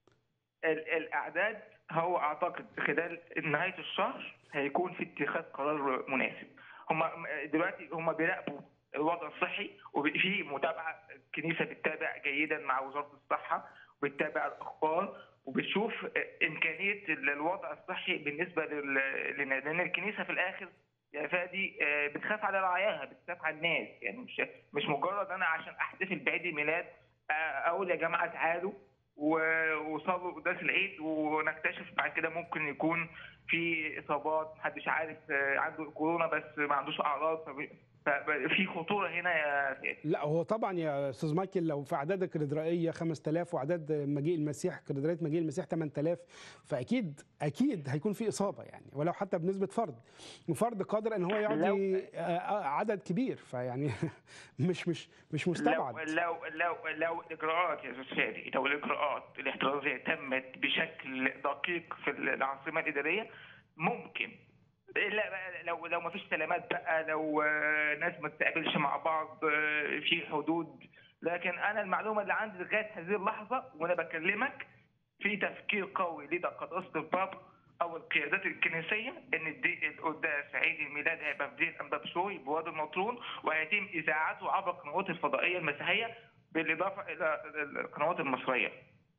ال- الاعداد هو اعتقد خلال نهايه الشهر هيكون في اتخاذ قرار مناسب هم دلوقتي هم بيراقبوا الوضع الصحي وفي متابعه الكنيسه بتتابع جيدا مع وزاره الصحه وبتتابع الاخبار وبتشوف امكانيه الوضع الصحي بالنسبه لل- لنا لان الكنيسه في الاخر يا فادي آه، بتخاف على رعاياها بتخاف على الناس يعني مش مش مجرد انا عشان احتفل بعيد الميلاد آه، اقول يا جماعه تعالوا و- وصلوا قداس العيد ونكتشف بعد كده ممكن يكون في اصابات محدش عارف آه، عنده كورونا بس ما عندوش اعراض فب- ففي خطوره هنا يا سيادي لا هو طبعا يا استاذ مايكل لو في اعداد الكاتدرائيه 5000 واعداد مجيء المسيح كاتدرائيه مجيء المسيح 8000 فاكيد اكيد هيكون في اصابه يعني ولو حتى بنسبه فرد وفرد قادر ان هو يعطي آه، عدد كبير فيعني مش مش مش لو مستبعد لو لو لو الاجراءات يا استاذ فادي لو الاجراءات الاحترازيه تمت بشكل دقيق في العاصمه الاداريه ممكن الا بقى لو لو ما فيش سلامات بقى لو آه، ناس ما تتقابلش مع بعض آه، في حدود لكن انا المعلومه اللي عندي لغايه هذه اللحظه وانا بكلمك في تفكير قوي لدى قداسه البابا او القيادات الكنسيه ان الدي- القداس عيد الميلاد هيبقى في دير امبابسوي بوادي النطرون وهيتم اذاعته عبر القنوات الفضائيه المسيحيه بالاضافه الى القنوات المصريه.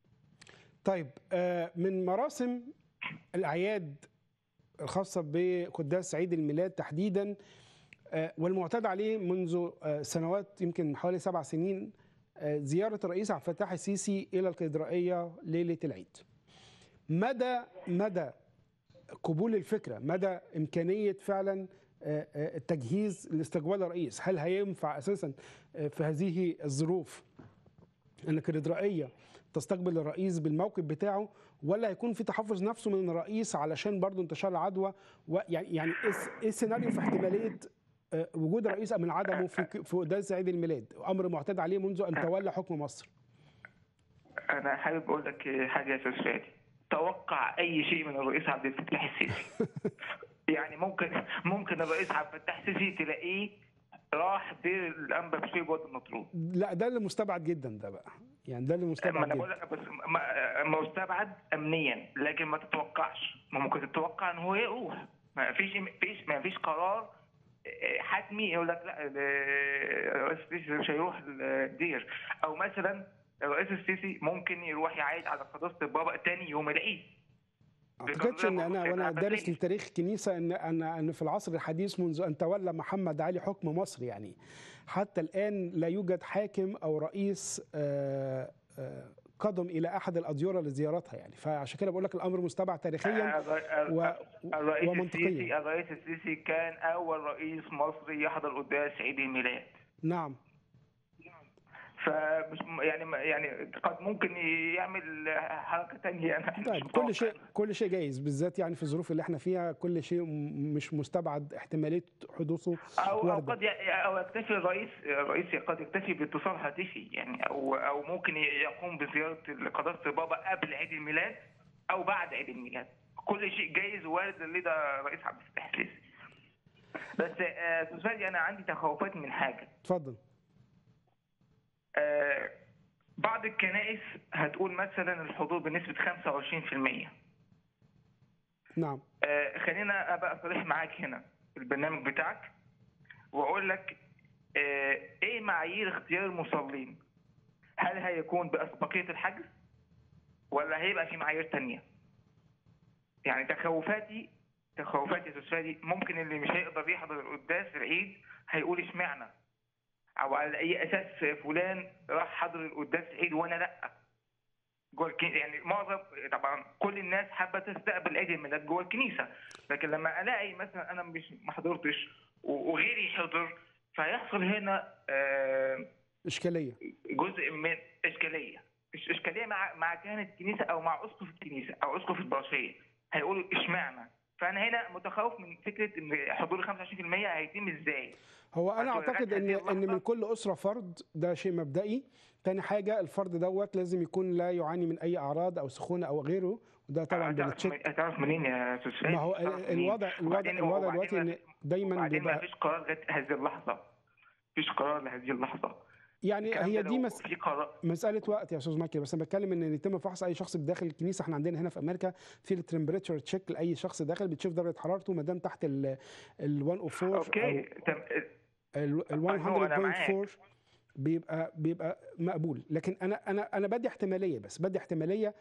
طيب آه، من مراسم الاعياد الخاصه بقداس عيد الميلاد تحديدا آه، والمعتاد عليه منذ آه، سنوات يمكن حوالي سبع سنين آه، زياره الرئيس عبد الفتاح السيسي الى الكاتدرائيه ليله العيد. مدى مدى قبول الفكره، مدى امكانيه فعلا آه، آه، التجهيز لاستقبال الرئيس، هل هينفع اساسا آه، في هذه الظروف ان الكاتدرائيه تستقبل الرئيس بالموقف بتاعه ولا هيكون في تحفظ نفسه من الرئيس علشان برضه انتشار العدوى ويعني يعني ايه الس- إيه السيناريو في احتماليه آه، وجود الرئيس من عدمه في ك- في قداس عيد الميلاد امر معتاد عليه منذ ان تولى حكم مصر انا حابب اقول لك حاجه يا استاذ فادي توقع اي شيء من الرئيس عبد الفتاح السيسي يعني ممكن ممكن الرئيس عبد الفتاح السيسي تلاقيه راح دير الانبا بشوي بود النطرون لا ده اللي مستبعد جدا ده بقى يعني ده اللي ما مستبعد انا جدا بقول لك بس ما- مستبعد امنيا لكن ما تتوقعش ما ممكن تتوقع ان هو يروح ما فيش فيش ما فيش قرار حتمي يقول لك لا ال- الرئيس السيسي مش هيروح الدير او مثلا الرئيس السيسي ممكن يروح يعايد على قداسه البابا تاني يوم العيد اعتقدش ان انا وانا دارس لتاريخ الكنيسه ان ان ان في العصر الحديث منذ ان تولى محمد علي حكم مصر يعني حتى الان لا يوجد حاكم او رئيس آه، آه، قدم الى احد الاديره لزيارتها يعني فعشان كده بقول لك الامر مستبعد تاريخيا و- الرئيس ومنطقيا. السيسي الرئيس السيسي كان اول رئيس مصري يحضر قداس عيد الميلاد نعم فمش يعني يعني قد ممكن يعمل حركه ثانيه انا مش طيب متوقع. كل شيء كل شيء جايز بالذات يعني في الظروف اللي احنا فيها كل شيء م- مش مستبعد احتماليه حدوثه او او واردة. قد ي- او يكتفي الرئيس الرئيس قد يكتفي باتصال هاتفي يعني او او ممكن يقوم بزياره قداسه البابا قبل عيد الميلاد او بعد عيد الميلاد كل شيء جايز وارد لدى الرئيس عبد الفتاح السيسي بس آه، استاذ فادي انا عندي تخوفات من حاجه اتفضل آه، بعض الكنائس هتقول مثلا الحضور بنسبه 25% نعم آه، خلينا ابقى صريح معاك هنا في البرنامج بتاعك واقول لك آه، ايه معايير اختيار المصلين هل هيكون باسبقيه الحجز ولا هيبقى في معايير تانية يعني تخوفاتي تخوفات يا استاذ فادي ممكن اللي مش هيقدر يحضر القداس العيد هيقول اشمعنى او على اي اساس فلان راح حضر القداس العيد وانا لا جوه الكنيسه يعني معظم طبعا كل الناس حابه تستقبل عيد الميلاد جوه الكنيسه لكن لما الاقي مثلا انا مش ما حضرتش و- وغيري حضر فيحصل هنا آه، اشكاليه جزء من اشكاليه إش- اشكاليه مع مع كهنه الكنيسه او مع اسقف الكنيسه او اسقف البرشيه هيقولوا اشمعنى فانا هنا متخوف من فكره ان حضور 25% هيتم ازاي هو انا أنتوا اعتقد لغاية ان هذه ان من اللحظة- كل اسره فرد ده شيء مبدئي تاني حاجه الفرد دوت لازم يكون لا يعاني من اي اعراض او سخونه او غيره وده طبعا هتعرف بنتشيك هتعرف منين يا استاذ فادي؟ ما هو هتعرف ال- منين؟ الوضع الوضع وبعدين- الوضع وبعدين دلوقتي ما ان في- دايما وبعدين ما بيبقى فيش قرار لغايه هذه اللحظه مفيش قرار لهذه اللحظه يعني الكلام هي ده دي لو مس... في قرار مساله وقت يا استاذ مايكل بس انا بتكلم ان يتم فحص اي شخص بداخل الكنيسه احنا عندنا هنا في امريكا في التمبريتشر تشيك لاي شخص داخل بتشوف درجه حرارته ما دام تحت ال ال 104 اوكي او تم- ال أنا معاك. 100.4 بيبقى بيبقى مقبول لكن انا انا انا بدي احتماليه بس بدي احتماليه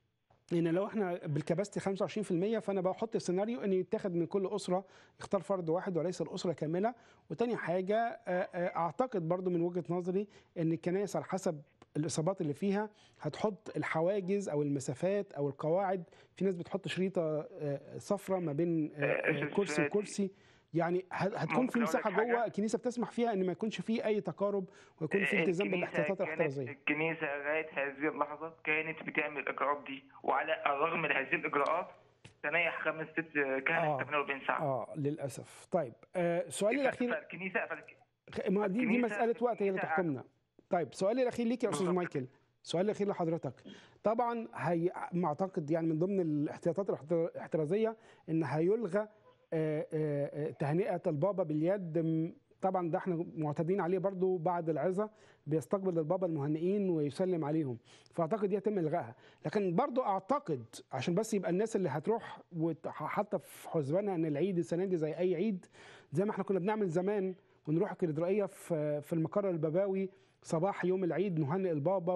ان لو احنا بالكباستي 25% فانا بحط سيناريو ان يتاخد من كل اسره يختار فرد واحد وليس الاسره كامله وتاني حاجه آه، آه، اعتقد برضو من وجهه نظري ان الكنائس على حسب الاصابات اللي فيها هتحط الحواجز او المسافات او القواعد في ناس بتحط شريطه صفراء ما بين آه، آه، كرسي وكرسي يعني هت- هتكون ممكن في أقول لك مساحه حاجة؟ جوه الكنيسه بتسمح فيها ان ما يكونش فيه اي تقارب ويكون في التزام الكنيسة بالاحتياطات كانت- الاحترازيه الكنيسة لغاية هذه اللحظة كانت بتعمل الإجراءات دي وعلى الرغم من هذه الإجراءات تنيح خمس ست كهنة آه. 48 ساعة اه للاسف طيب آه سؤالي الاخير فالكنيسة فالك- ما دي دي الكنيسة- مساله وقت هي اللي الكنيسة- تحكمنا طيب سؤالي الاخير ليك يا استاذ بالظبط. مايكل سؤال الاخير لحضرتك طبعا هي ما اعتقد يعني من ضمن الاحتياطات الاحتر- الاحترازيه ان هيلغى آه، آه، آه، تهنئه البابا باليد م- طبعا ده احنا معتادين عليه برضو بعد العظه بيستقبل البابا المهنئين ويسلم عليهم فاعتقد يتم الغائها لكن برضو اعتقد عشان بس يبقى الناس اللي هتروح وحاطه في حسبانها ان العيد السنه دي زي اي عيد زي ما احنا كنا بنعمل زمان ونروح الكاتدرائيه في في المقر الباباوي صباح يوم العيد نهنئ البابا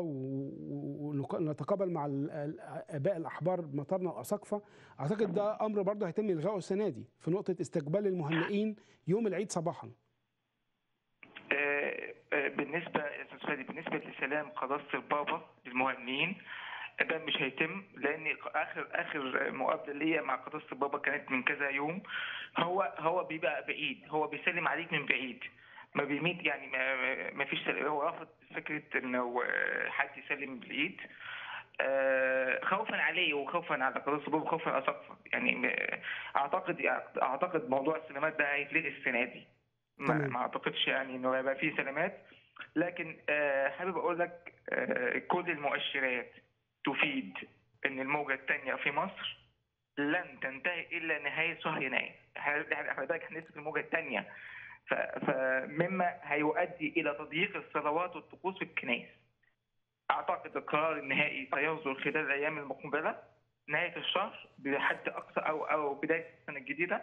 و- ونتقابل مع ال- ال- اباء الاحبار مطارنا واساقفه اعتقد ده امر برضه هيتم الغائه السنه دي في نقطه استقبال المهنئين يوم العيد صباحا آه، آه، بالنسبة يا أستاذ فادي بالنسبة لسلام قداسة البابا للمهنئين ده مش هيتم لان اخر اخر مقابله ليا مع قداسه البابا كانت من كذا يوم هو هو بيبقى بعيد هو بيسلم عليك من بعيد ما بيميت يعني ما, ما فيش هو رافض فكره انه حد يسلم بالايد آه، خوفا عليه وخوفا على قداسه البابا وخوفا على سقفه يعني اعتقد اعتقد موضوع السلامات ده هيتلغي السنه دي ما, تمام. ما اعتقدش يعني انه هيبقى فيه سلامات لكن آه، حابب اقول لك آه، كل المؤشرات تفيد ان الموجه الثانيه في مصر لن تنتهي الا نهايه شهر يناير احنا بالك احنا لسه في الموجه الثانيه فمما هيؤدي الى تضييق الصلوات والطقوس في الكنائس اعتقد القرار النهائي سيصدر خلال الايام المقبله نهايه الشهر بحد اقصى او او بدايه السنه الجديده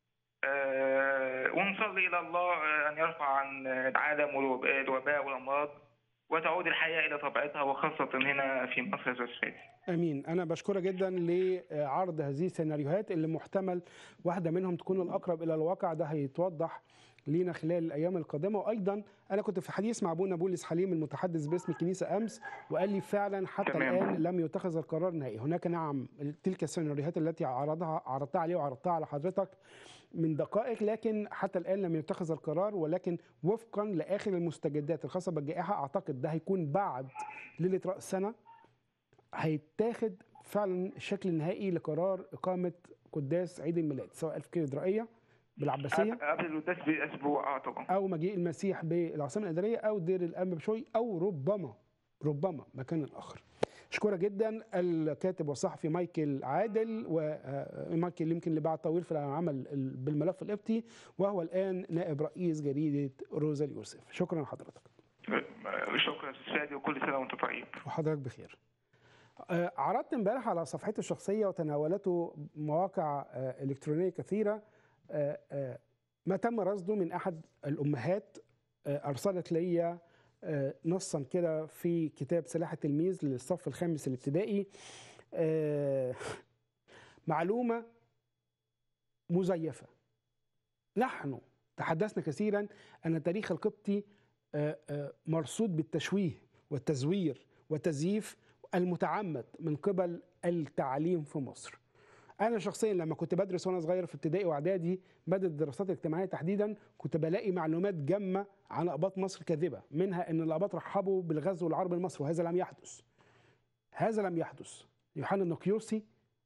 أه ونصلي الى الله ان يرفع عن العالم الوباء والامراض وتعود الحياه الى طبيعتها وخاصه هنا في مصر زي امين انا بشكرك جدا لعرض هذه السيناريوهات اللي محتمل واحده منهم تكون الاقرب الى الواقع ده هيتوضح لينا خلال الايام القادمه وايضا انا كنت في حديث مع ابونا بولس حليم المتحدث باسم الكنيسه امس وقال لي فعلا حتى تمام. الان لم يتخذ القرار النهائي هناك نعم تلك السيناريوهات التي عرضها عرضتها عليه وعرضتها على حضرتك من دقائق لكن حتى الان لم يتخذ القرار ولكن وفقا لاخر المستجدات الخاصه بالجائحه اعتقد ده هيكون بعد ليله راس السنه هيتاخد فعلا الشكل النهائي لقرار اقامه قداس عيد الميلاد سواء في الكاتدرائيه بالعباسيه قبل القداس باسبوع اه طبعا او مجيء المسيح بالعاصمه الاداريه او دير الانبا بشوي او ربما ربما مكان اخر اشكرك جدا الكاتب والصحفي مايكل عادل ومايكل يمكن اللي بعد طويل في العمل بالملف القبطي وهو الان نائب رئيس جريده روزا اليوسف شكرا لحضرتك شكرا استاذ فادي وكل سنه وانت طيب وحضرتك بخير عرضت امبارح على صفحتي الشخصيه وتناولته مواقع الكترونيه كثيره ما تم رصده من احد الامهات ارسلت لي نصا كده في كتاب سلاح التلميذ للصف الخامس الابتدائي معلومه مزيفة نحن تحدثنا كثيرا أن التاريخ القبطي آه، آه، مرصود بالتشويه والتزوير والتزييف المتعمد من قبل التعليم في مصر انا شخصيا لما كنت بدرس وانا صغير في ابتدائي واعدادي ماده الدراسات الاجتماعيه تحديدا كنت بلاقي معلومات جامه عن اقباط مصر كاذبه منها ان الاقباط رحبوا بالغزو العربي لمصر وهذا لم يحدث هذا لم يحدث يوحنا النقيوسي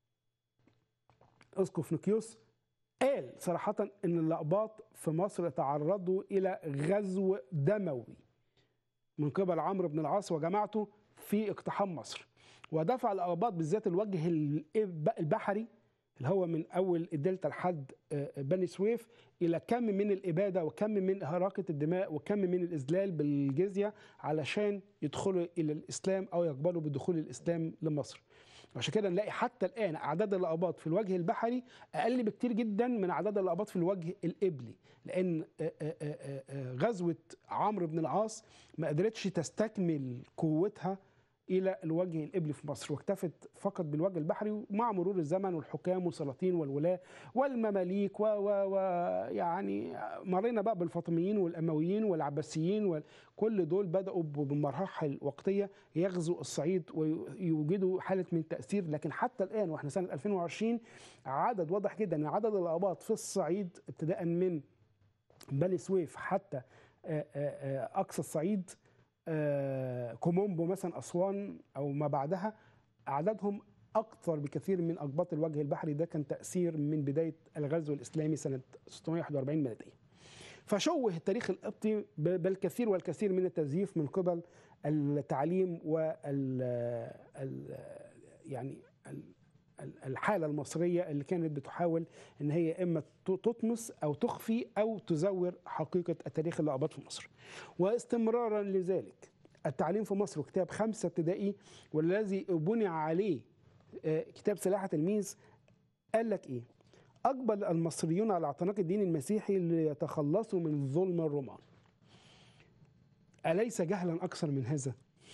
اسقف نقيوس قال صراحة أن الأقباط في مصر تعرضوا إلى غزو دموي من قبل عمرو بن العاص وجماعته في اقتحام مصر ودفع الأقباط بالذات الوجه البحري اللي هو من أول الدلتا لحد آه، بني سويف إلى كم من الإبادة وكم من إهراقة الدماء وكم من الإذلال بالجزية علشان يدخلوا إلى الإسلام أو يقبلوا بدخول الإسلام لمصر عشان كده نلاقي حتى الان اعداد الاباط في الوجه البحري اقل بكتير جدا من اعداد الاباط في الوجه القبلي لان آه، آه، آه، غزوه عمرو بن العاص ما قدرتش تستكمل قوتها الى الوجه القبلي في مصر واكتفت فقط بالوجه البحري ومع مرور الزمن والحكام والسلاطين والولاة والمماليك و, و, و يعني مرينا بقى بالفاطميين والامويين والعباسيين وكل دول بداوا بمراحل وقتيه يغزوا الصعيد ويوجدوا حاله من التاثير لكن حتى الان واحنا سنه 2020 عدد واضح جدا ان عدد الاباط في الصعيد ابتداء من بني سويف حتى اقصى الصعيد آه، كومومبو مثلا اسوان او ما بعدها اعدادهم اكثر بكثير من اقباط الوجه البحري ده كان تاثير من بدايه الغزو الاسلامي سنه 641 ميلاديه. فشوه التاريخ القبطي بالكثير والكثير من التزييف من قبل التعليم وال يعني الحالة المصرية اللي كانت بتحاول ان هي اما تطمس او تخفي او تزور حقيقة التاريخ الأقباط في مصر واستمرارا لذلك التعليم في مصر وكتاب خمسة ابتدائي والذي بني عليه آه، كتاب سلاحة تلميذ قال لك ايه أقبل المصريون على اعتناق الدين المسيحي ليتخلصوا من ظلم الرومان أليس جهلا أكثر من هذا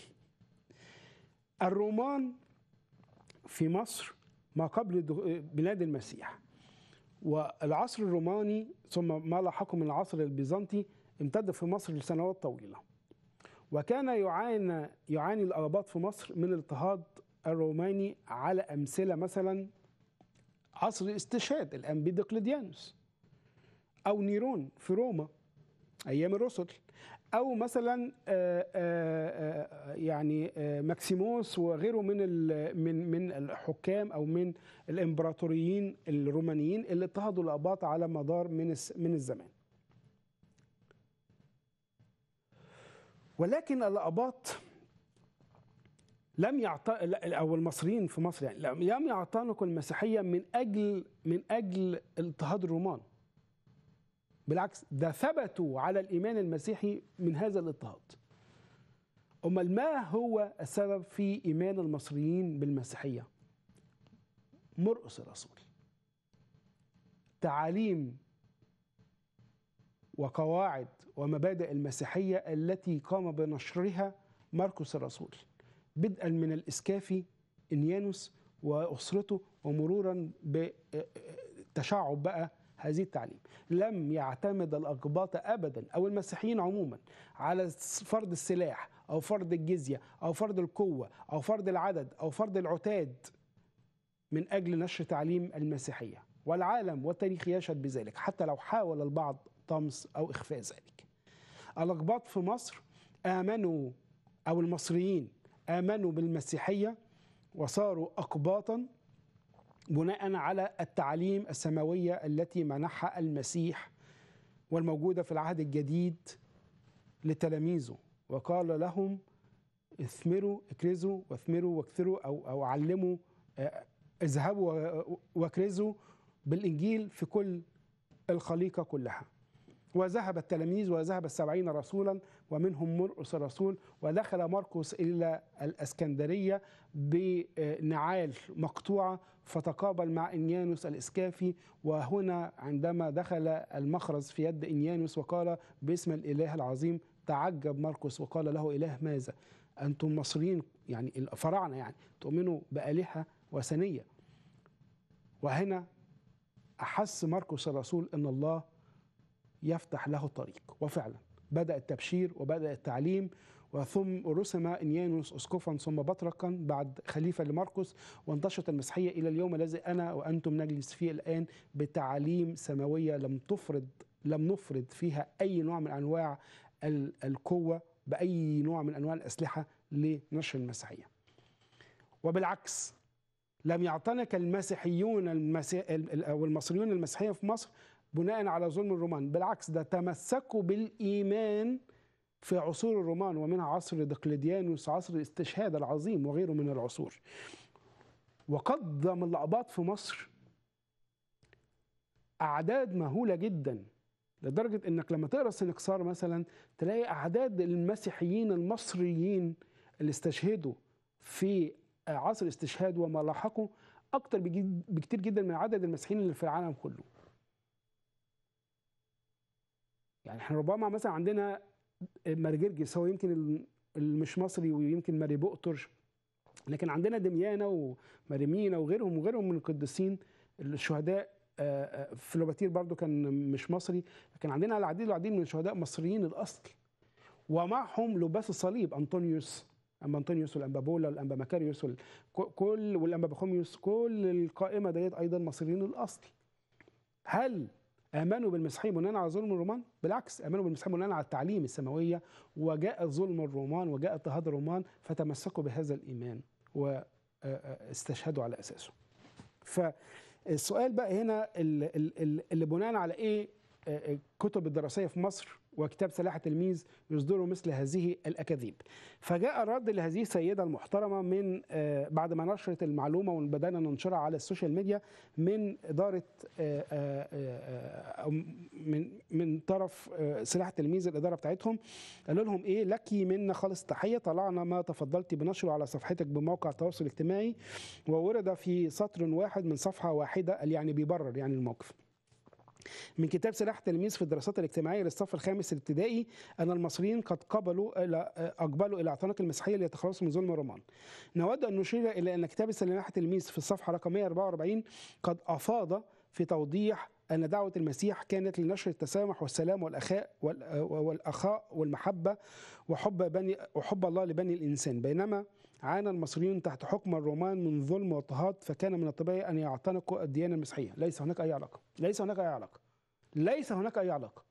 الرومان في مصر ما قبل بلاد المسيح والعصر الروماني ثم ما لاحقه من العصر البيزنطي امتد في مصر لسنوات طويله وكان يعاني يعاني الأرباط في مصر من الاضطهاد الروماني على أمثلة مثلا عصر الاستشهاد الآن بدقلديانوس أو نيرون في روما أيام الرسل او مثلا آه، آه، آه، يعني ماكسيموس وغيره من من من الحكام او من الامبراطوريين الرومانيين اللي اضطهدوا الاباط على مدار من من الزمان ولكن الاباط لم يعط او المصريين في مصر يعني لم يعتنقوا المسيحيه من اجل من اجل اضطهاد الرومان بالعكس ده ثبتوا على الإيمان المسيحي من هذا الاضطهاد أمال ما هو السبب في إيمان المصريين بالمسيحية مرقس الرسول تعاليم وقواعد ومبادئ المسيحية التي قام بنشرها مرقس الرسول بدءا من الإسكافي إنيانوس وأسرته ومرورا بتشعب بقى هذه التعليم لم يعتمد الأقباط أبدا أو المسيحيين عموما على فرض السلاح أو فرض الجزية أو فرض القوة أو فرض العدد أو فرض العتاد من أجل نشر تعليم المسيحية والعالم والتاريخ يشهد بذلك حتى لو حاول البعض طمس أو إخفاء ذلك الأقباط في مصر آمنوا أو المصريين آمنوا بالمسيحية وصاروا أقباطا بناء على التعليم السماوية التي منحها المسيح والموجودة في العهد الجديد لتلاميذه وقال لهم اثمروا اكرزوا واثمروا واكثروا أو, أو علموا آه، اذهبوا واكرزوا بالإنجيل في كل الخليقة كلها وذهب التلاميذ وذهب السبعين رسولا ومنهم مرقس الرسول ودخل مرقس إلى الأسكندرية بنعال مقطوعة فتقابل مع إنيانوس الإسكافي وهنا عندما دخل المخرز في يد إنيانوس وقال باسم الإله العظيم تعجب مرقس وقال له إله ماذا أنتم مصريين يعني الفراعنة يعني تؤمنوا بآلهة وثنية وهنا احس مرقس الرسول ان الله يفتح له الطريق وفعلا بدا التبشير وبدا التعليم وثم رسم انيانوس اسقفا ثم بطرقا بعد خليفه لمرقس وانتشرت المسيحيه الى اليوم الذي انا وانتم نجلس فيه الان بتعاليم سماويه لم تفرض لم نفرض فيها اي نوع من انواع ال- القوه باي نوع من انواع الاسلحه لنشر المسيحيه. وبالعكس لم يعتنق المسيحيون المسي... ال- ال- او المصريون المسيحيه في مصر بناء على ظلم الرومان، بالعكس ده تمسكوا بالايمان في عصور الرومان ومنها عصر دقلديانوس عصر الاستشهاد العظيم وغيره من العصور. وقدم الأقباط في مصر أعداد مهولة جدا لدرجة إنك لما تقرأ سنكسار مثلا تلاقي أعداد المسيحيين المصريين اللي استشهدوا في عصر الاستشهاد وما لاحقه أكتر بجي- بكتير جدا من عدد المسيحيين اللي في العالم كله. يعني احنا ربما مثلا عندنا مارجرجس هو يمكن ال- اللي مش مصري ويمكن ماري بؤتر لكن عندنا دميانة وماريمينا وغيرهم وغيرهم من القديسين الشهداء آه، آه، فلوباتير برضو كان مش مصري لكن عندنا العديد والعديد من الشهداء مصريين الأصل ومعهم لباس الصليب أنطونيوس أنبا أنطونيوس والأنبا بولا والأنبا مكاريوس وال- كل والأنبا بخوميوس كل القائمة ديت أيضا مصريين الأصل هل آمنوا بالمسيحية بناء على ظلم الرومان؟ بالعكس آمنوا بالمسيحية بناء على التعليم السماوية وجاء ظلم الرومان وجاء اضطهاد الرومان فتمسكوا بهذا الإيمان واستشهدوا على أساسه. فالسؤال بقى هنا اللي, اللي اللي بناء على إيه آه، الكتب الدراسية في مصر وكتاب سلاح التلميذ يصدروا مثل هذه الأكاذيب فجاء الرد لهذه السيدة المحترمة من آه، بعد ما نشرت المعلومة وبدأنا ننشرها على السوشيال ميديا من إدارة آه، آه، آه، أو من من طرف آه، سلاح التلميذ الإدارة بتاعتهم قالوا لهم إيه لك منا خالص تحية طلعنا ما تفضلت بنشره على صفحتك بموقع التواصل الاجتماعي وورد في سطر واحد من صفحة واحدة قال يعني بيبرر يعني الموقف من كتاب سلاح التلميذ في الدراسات الاجتماعيه للصف الخامس الابتدائي ان المصريين قد قبلوا الى اقبلوا الى اعتناق المسيحيه ليتخلصوا من ظلم الرومان. نود ان نشير الى ان كتاب سلاح التلميذ في الصفحه رقم 144 قد افاض في توضيح ان دعوه المسيح كانت لنشر التسامح والسلام والاخاء وال- والاخاء والمحبه وحب بني وحب الله لبني الانسان بينما عانى المصريون تحت حكم الرومان من ظلم واضطهاد فكان من الطبيعي ان يعتنقوا الديانه المسيحيه، ليس هناك اي علاقه، ليس هناك اي علاقه. ليس هناك اي علاقه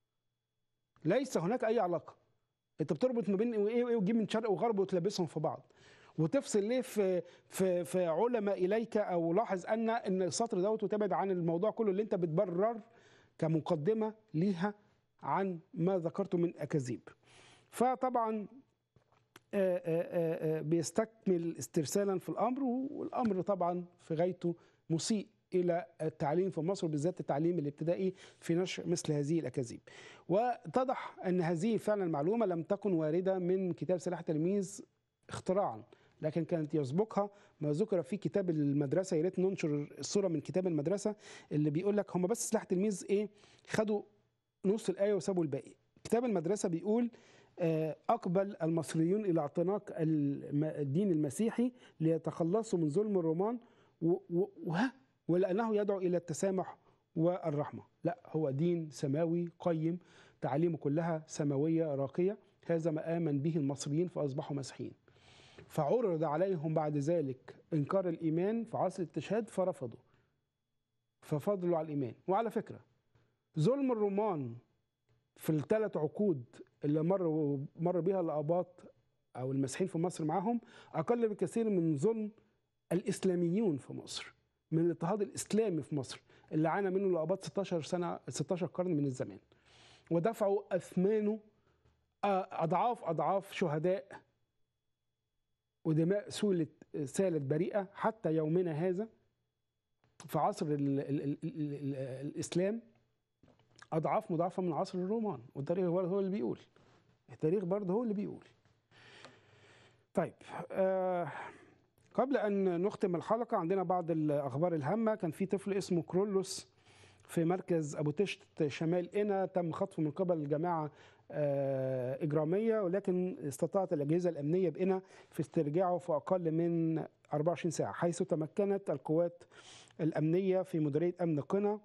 ليس هناك اي علاقه انت بتربط ما بين ايه وايه وتجيب من شرق وغرب وتلبسهم في بعض وتفصل ليه في في في علماء اليك او لاحظ ان ان السطر دوت وتبعد عن الموضوع كله اللي انت بتبرر كمقدمه ليها عن ما ذكرته من اكاذيب فطبعا آه، آه، آه، بيستكمل استرسالا في الامر والامر طبعا في غايته مسيء الى التعليم في مصر بالذات التعليم الابتدائي في نشر مثل هذه الاكاذيب. واتضح ان هذه فعلا المعلومه لم تكن وارده من كتاب سلاح التلميذ اختراعا لكن كانت يسبقها ما ذكر في كتاب المدرسه يا ريت ننشر الصوره من كتاب المدرسه اللي بيقول لك هم بس سلاح التلميذ ايه خدوا نص الايه وسابوا الباقي. كتاب المدرسه بيقول آه، أقبل المصريون إلى اعتناق الم- الدين المسيحي ليتخلصوا من ظلم الرومان و- و- وها ولأنه يدعو إلى التسامح والرحمة لا هو دين سماوي قيم تعاليمه كلها سماوية راقية هذا ما آمن به المصريين فأصبحوا مسيحيين فعرض عليهم بعد ذلك إنكار الإيمان في عصر الاستشهاد فرفضوا ففضلوا على الإيمان وعلى فكرة ظلم الرومان في الثلاث عقود اللي مر مر بها الآباط أو المسيحيين في مصر معاهم أقل بكثير من ظلم الإسلاميون في مصر من الاضطهاد الإسلامي في مصر اللي عانى منه الآباط 16 سنة 16 قرن من الزمان ودفعوا أثمانه آه، أضعاف أضعاف شهداء ودماء سولت سالت بريئة حتى يومنا هذا في عصر ال ال ال ال ال الإسلام أضعاف مضاعفة من عصر الرومان والتاريخ هو هو اللي بيقول التاريخ برضه هو اللي بيقول طيب آه قبل أن نختم الحلقة عندنا بعض الأخبار الهامة كان في طفل اسمه كرولوس في مركز أبو تشت شمال قنا تم خطفه من قبل جماعة آه، إجرامية ولكن استطاعت الأجهزة الأمنية بقنا في استرجاعه في أقل من 24 ساعة حيث تمكنت القوات الأمنية في مديرية أمن قنا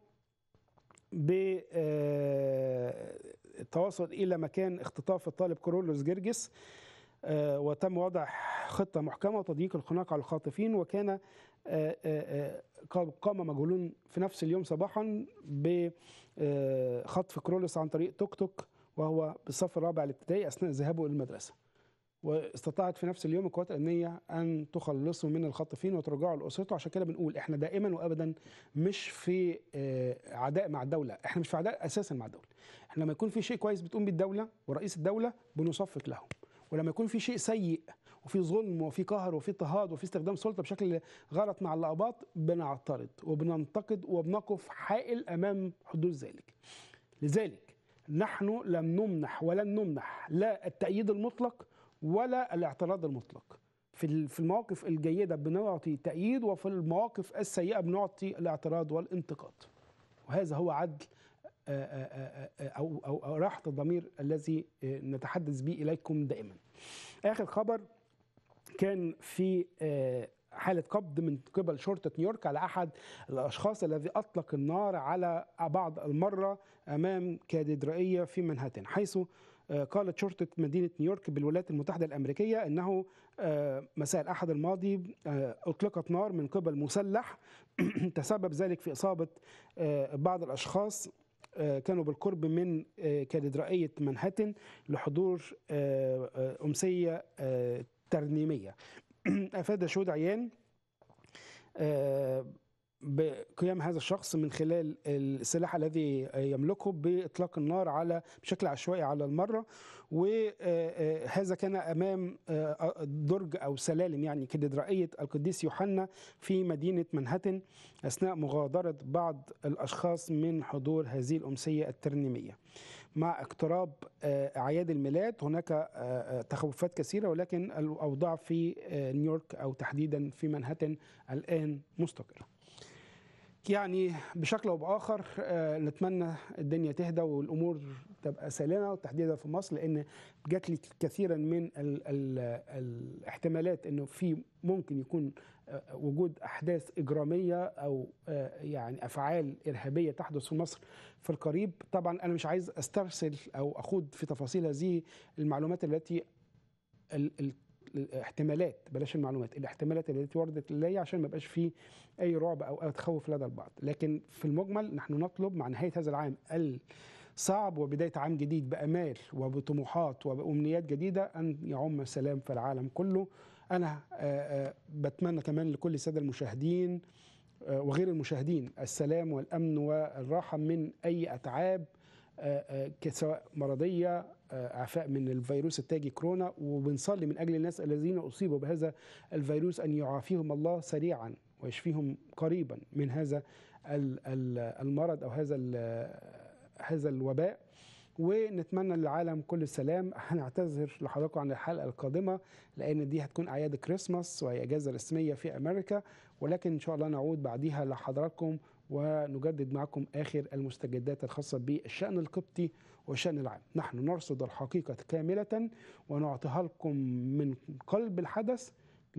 بالتواصل إلى مكان اختطاف الطالب كورولوس جرجس آه، وتم وضع خطة محكمة وتضييق الخناق على الخاطفين وكان آه، آه، آه، قام مجهولون في نفس اليوم صباحا بخطف كرولوس عن طريق توك توك وهو بالصف الرابع الابتدائي أثناء ذهابه إلى المدرسة واستطاعت في نفس اليوم القوات الامنيه ان تخلصه من الخاطفين وترجعه لاسرته عشان كده بنقول احنا دائما وابدا مش في آه، عداء مع الدوله احنا مش في عداء اساسا مع الدوله احنا لما يكون في شيء كويس بتقوم بيه الدوله ورئيس الدوله بنصفق لهم ولما يكون في شيء سيء وفي ظلم وفي قهر وفي اضطهاد وفي استخدام سلطه بشكل غلط مع اللقبات بنعترض وبننتقد وبنقف حائل امام حدوث ذلك لذلك نحن لم نمنح ولن نمنح لا التأييد المطلق ولا الاعتراض المطلق في ال- في المواقف الجيدة بنعطي تأييد وفي المواقف السيئة بنعطي الاعتراض والانتقاد وهذا هو عدل آه، آه، آه، أو, أو, أو راحة الضمير الذي آه، نتحدث به إليكم دائما آخر خبر كان في آه، حالة قبض من قبل شرطة نيويورك على أحد الأشخاص الذي أطلق النار على بعض المرة أمام كاتدرائية في منهاتن حيث آه، قالت شرطة مدينة نيويورك بالولايات المتحدة الأمريكية أنه آه، مساء الأحد الماضي آه، أطلقت نار من قبل مسلح تسبب ذلك في إصابة آه، بعض الأشخاص آه، كانوا بالقرب من آه، كاتدرائية منهاتن لحضور آه، آه، أمسية آه، ترنيمية أفاد شهود عيان آه، بقيام هذا الشخص من خلال السلاح الذي يملكه باطلاق النار على بشكل عشوائي على المره وهذا كان امام آه، درج او سلالم يعني كاتدرائيه القديس يوحنا في مدينه منهاتن اثناء مغادره بعض الاشخاص من حضور هذه الامسيه الترنيميه. مع اقتراب آه، اعياد الميلاد هناك آه، آه، تخوفات كثيره ولكن الاوضاع في آه، نيويورك او تحديدا في منهاتن الان مستقره. يعني بشكل او باخر آه، نتمنى الدنيا تهدى والامور تبقى سلامه وتحديدا في مصر لان جات لي كثيرا من ال ال الاحتمالات انه في ممكن يكون آه، وجود احداث اجراميه او آه، يعني افعال ارهابيه تحدث في مصر في القريب طبعا انا مش عايز استرسل او اخوض في تفاصيل هذه المعلومات التي ال- ال- الاحتمالات بلاش المعلومات الاحتمالات التي وردت لي عشان ما يبقاش فيه اي رعب او اي تخوف لدى البعض لكن في المجمل نحن نطلب مع نهايه هذا العام الصعب وبدايه عام جديد بامال وبطموحات وبامنيات جديده ان يعم السلام في العالم كله انا آه، آه، بتمنى كمان لكل الساده المشاهدين آه، وغير المشاهدين السلام والامن والراحه من اي اتعاب آه، آه، سواء مرضيه آه، اعفاء من الفيروس التاجي كورونا وبنصلي من اجل الناس الذين اصيبوا بهذا الفيروس ان يعافيهم الله سريعا ويشفيهم قريبا من هذا ال- ال- المرض او هذا ال- هذا الوباء ونتمنى للعالم كل السلام هنعتذر لحضراتكم عن الحلقه القادمه لان دي هتكون اعياد كريسماس وهي اجازه رسميه في امريكا ولكن ان شاء الله نعود بعديها لحضراتكم ونجدد معكم اخر المستجدات الخاصه بالشان القبطي والشان العام نحن نرصد الحقيقه كامله ونعطيها لكم من قلب الحدث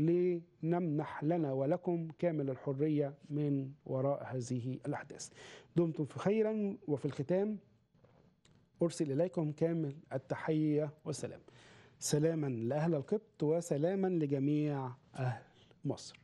لنمنح لنا ولكم كامل الحريه من وراء هذه الاحداث دمتم في خيرا وفي الختام أرسل إليكم كامل التحية والسلام سلاما لأهل القبط وسلاما لجميع أهل مصر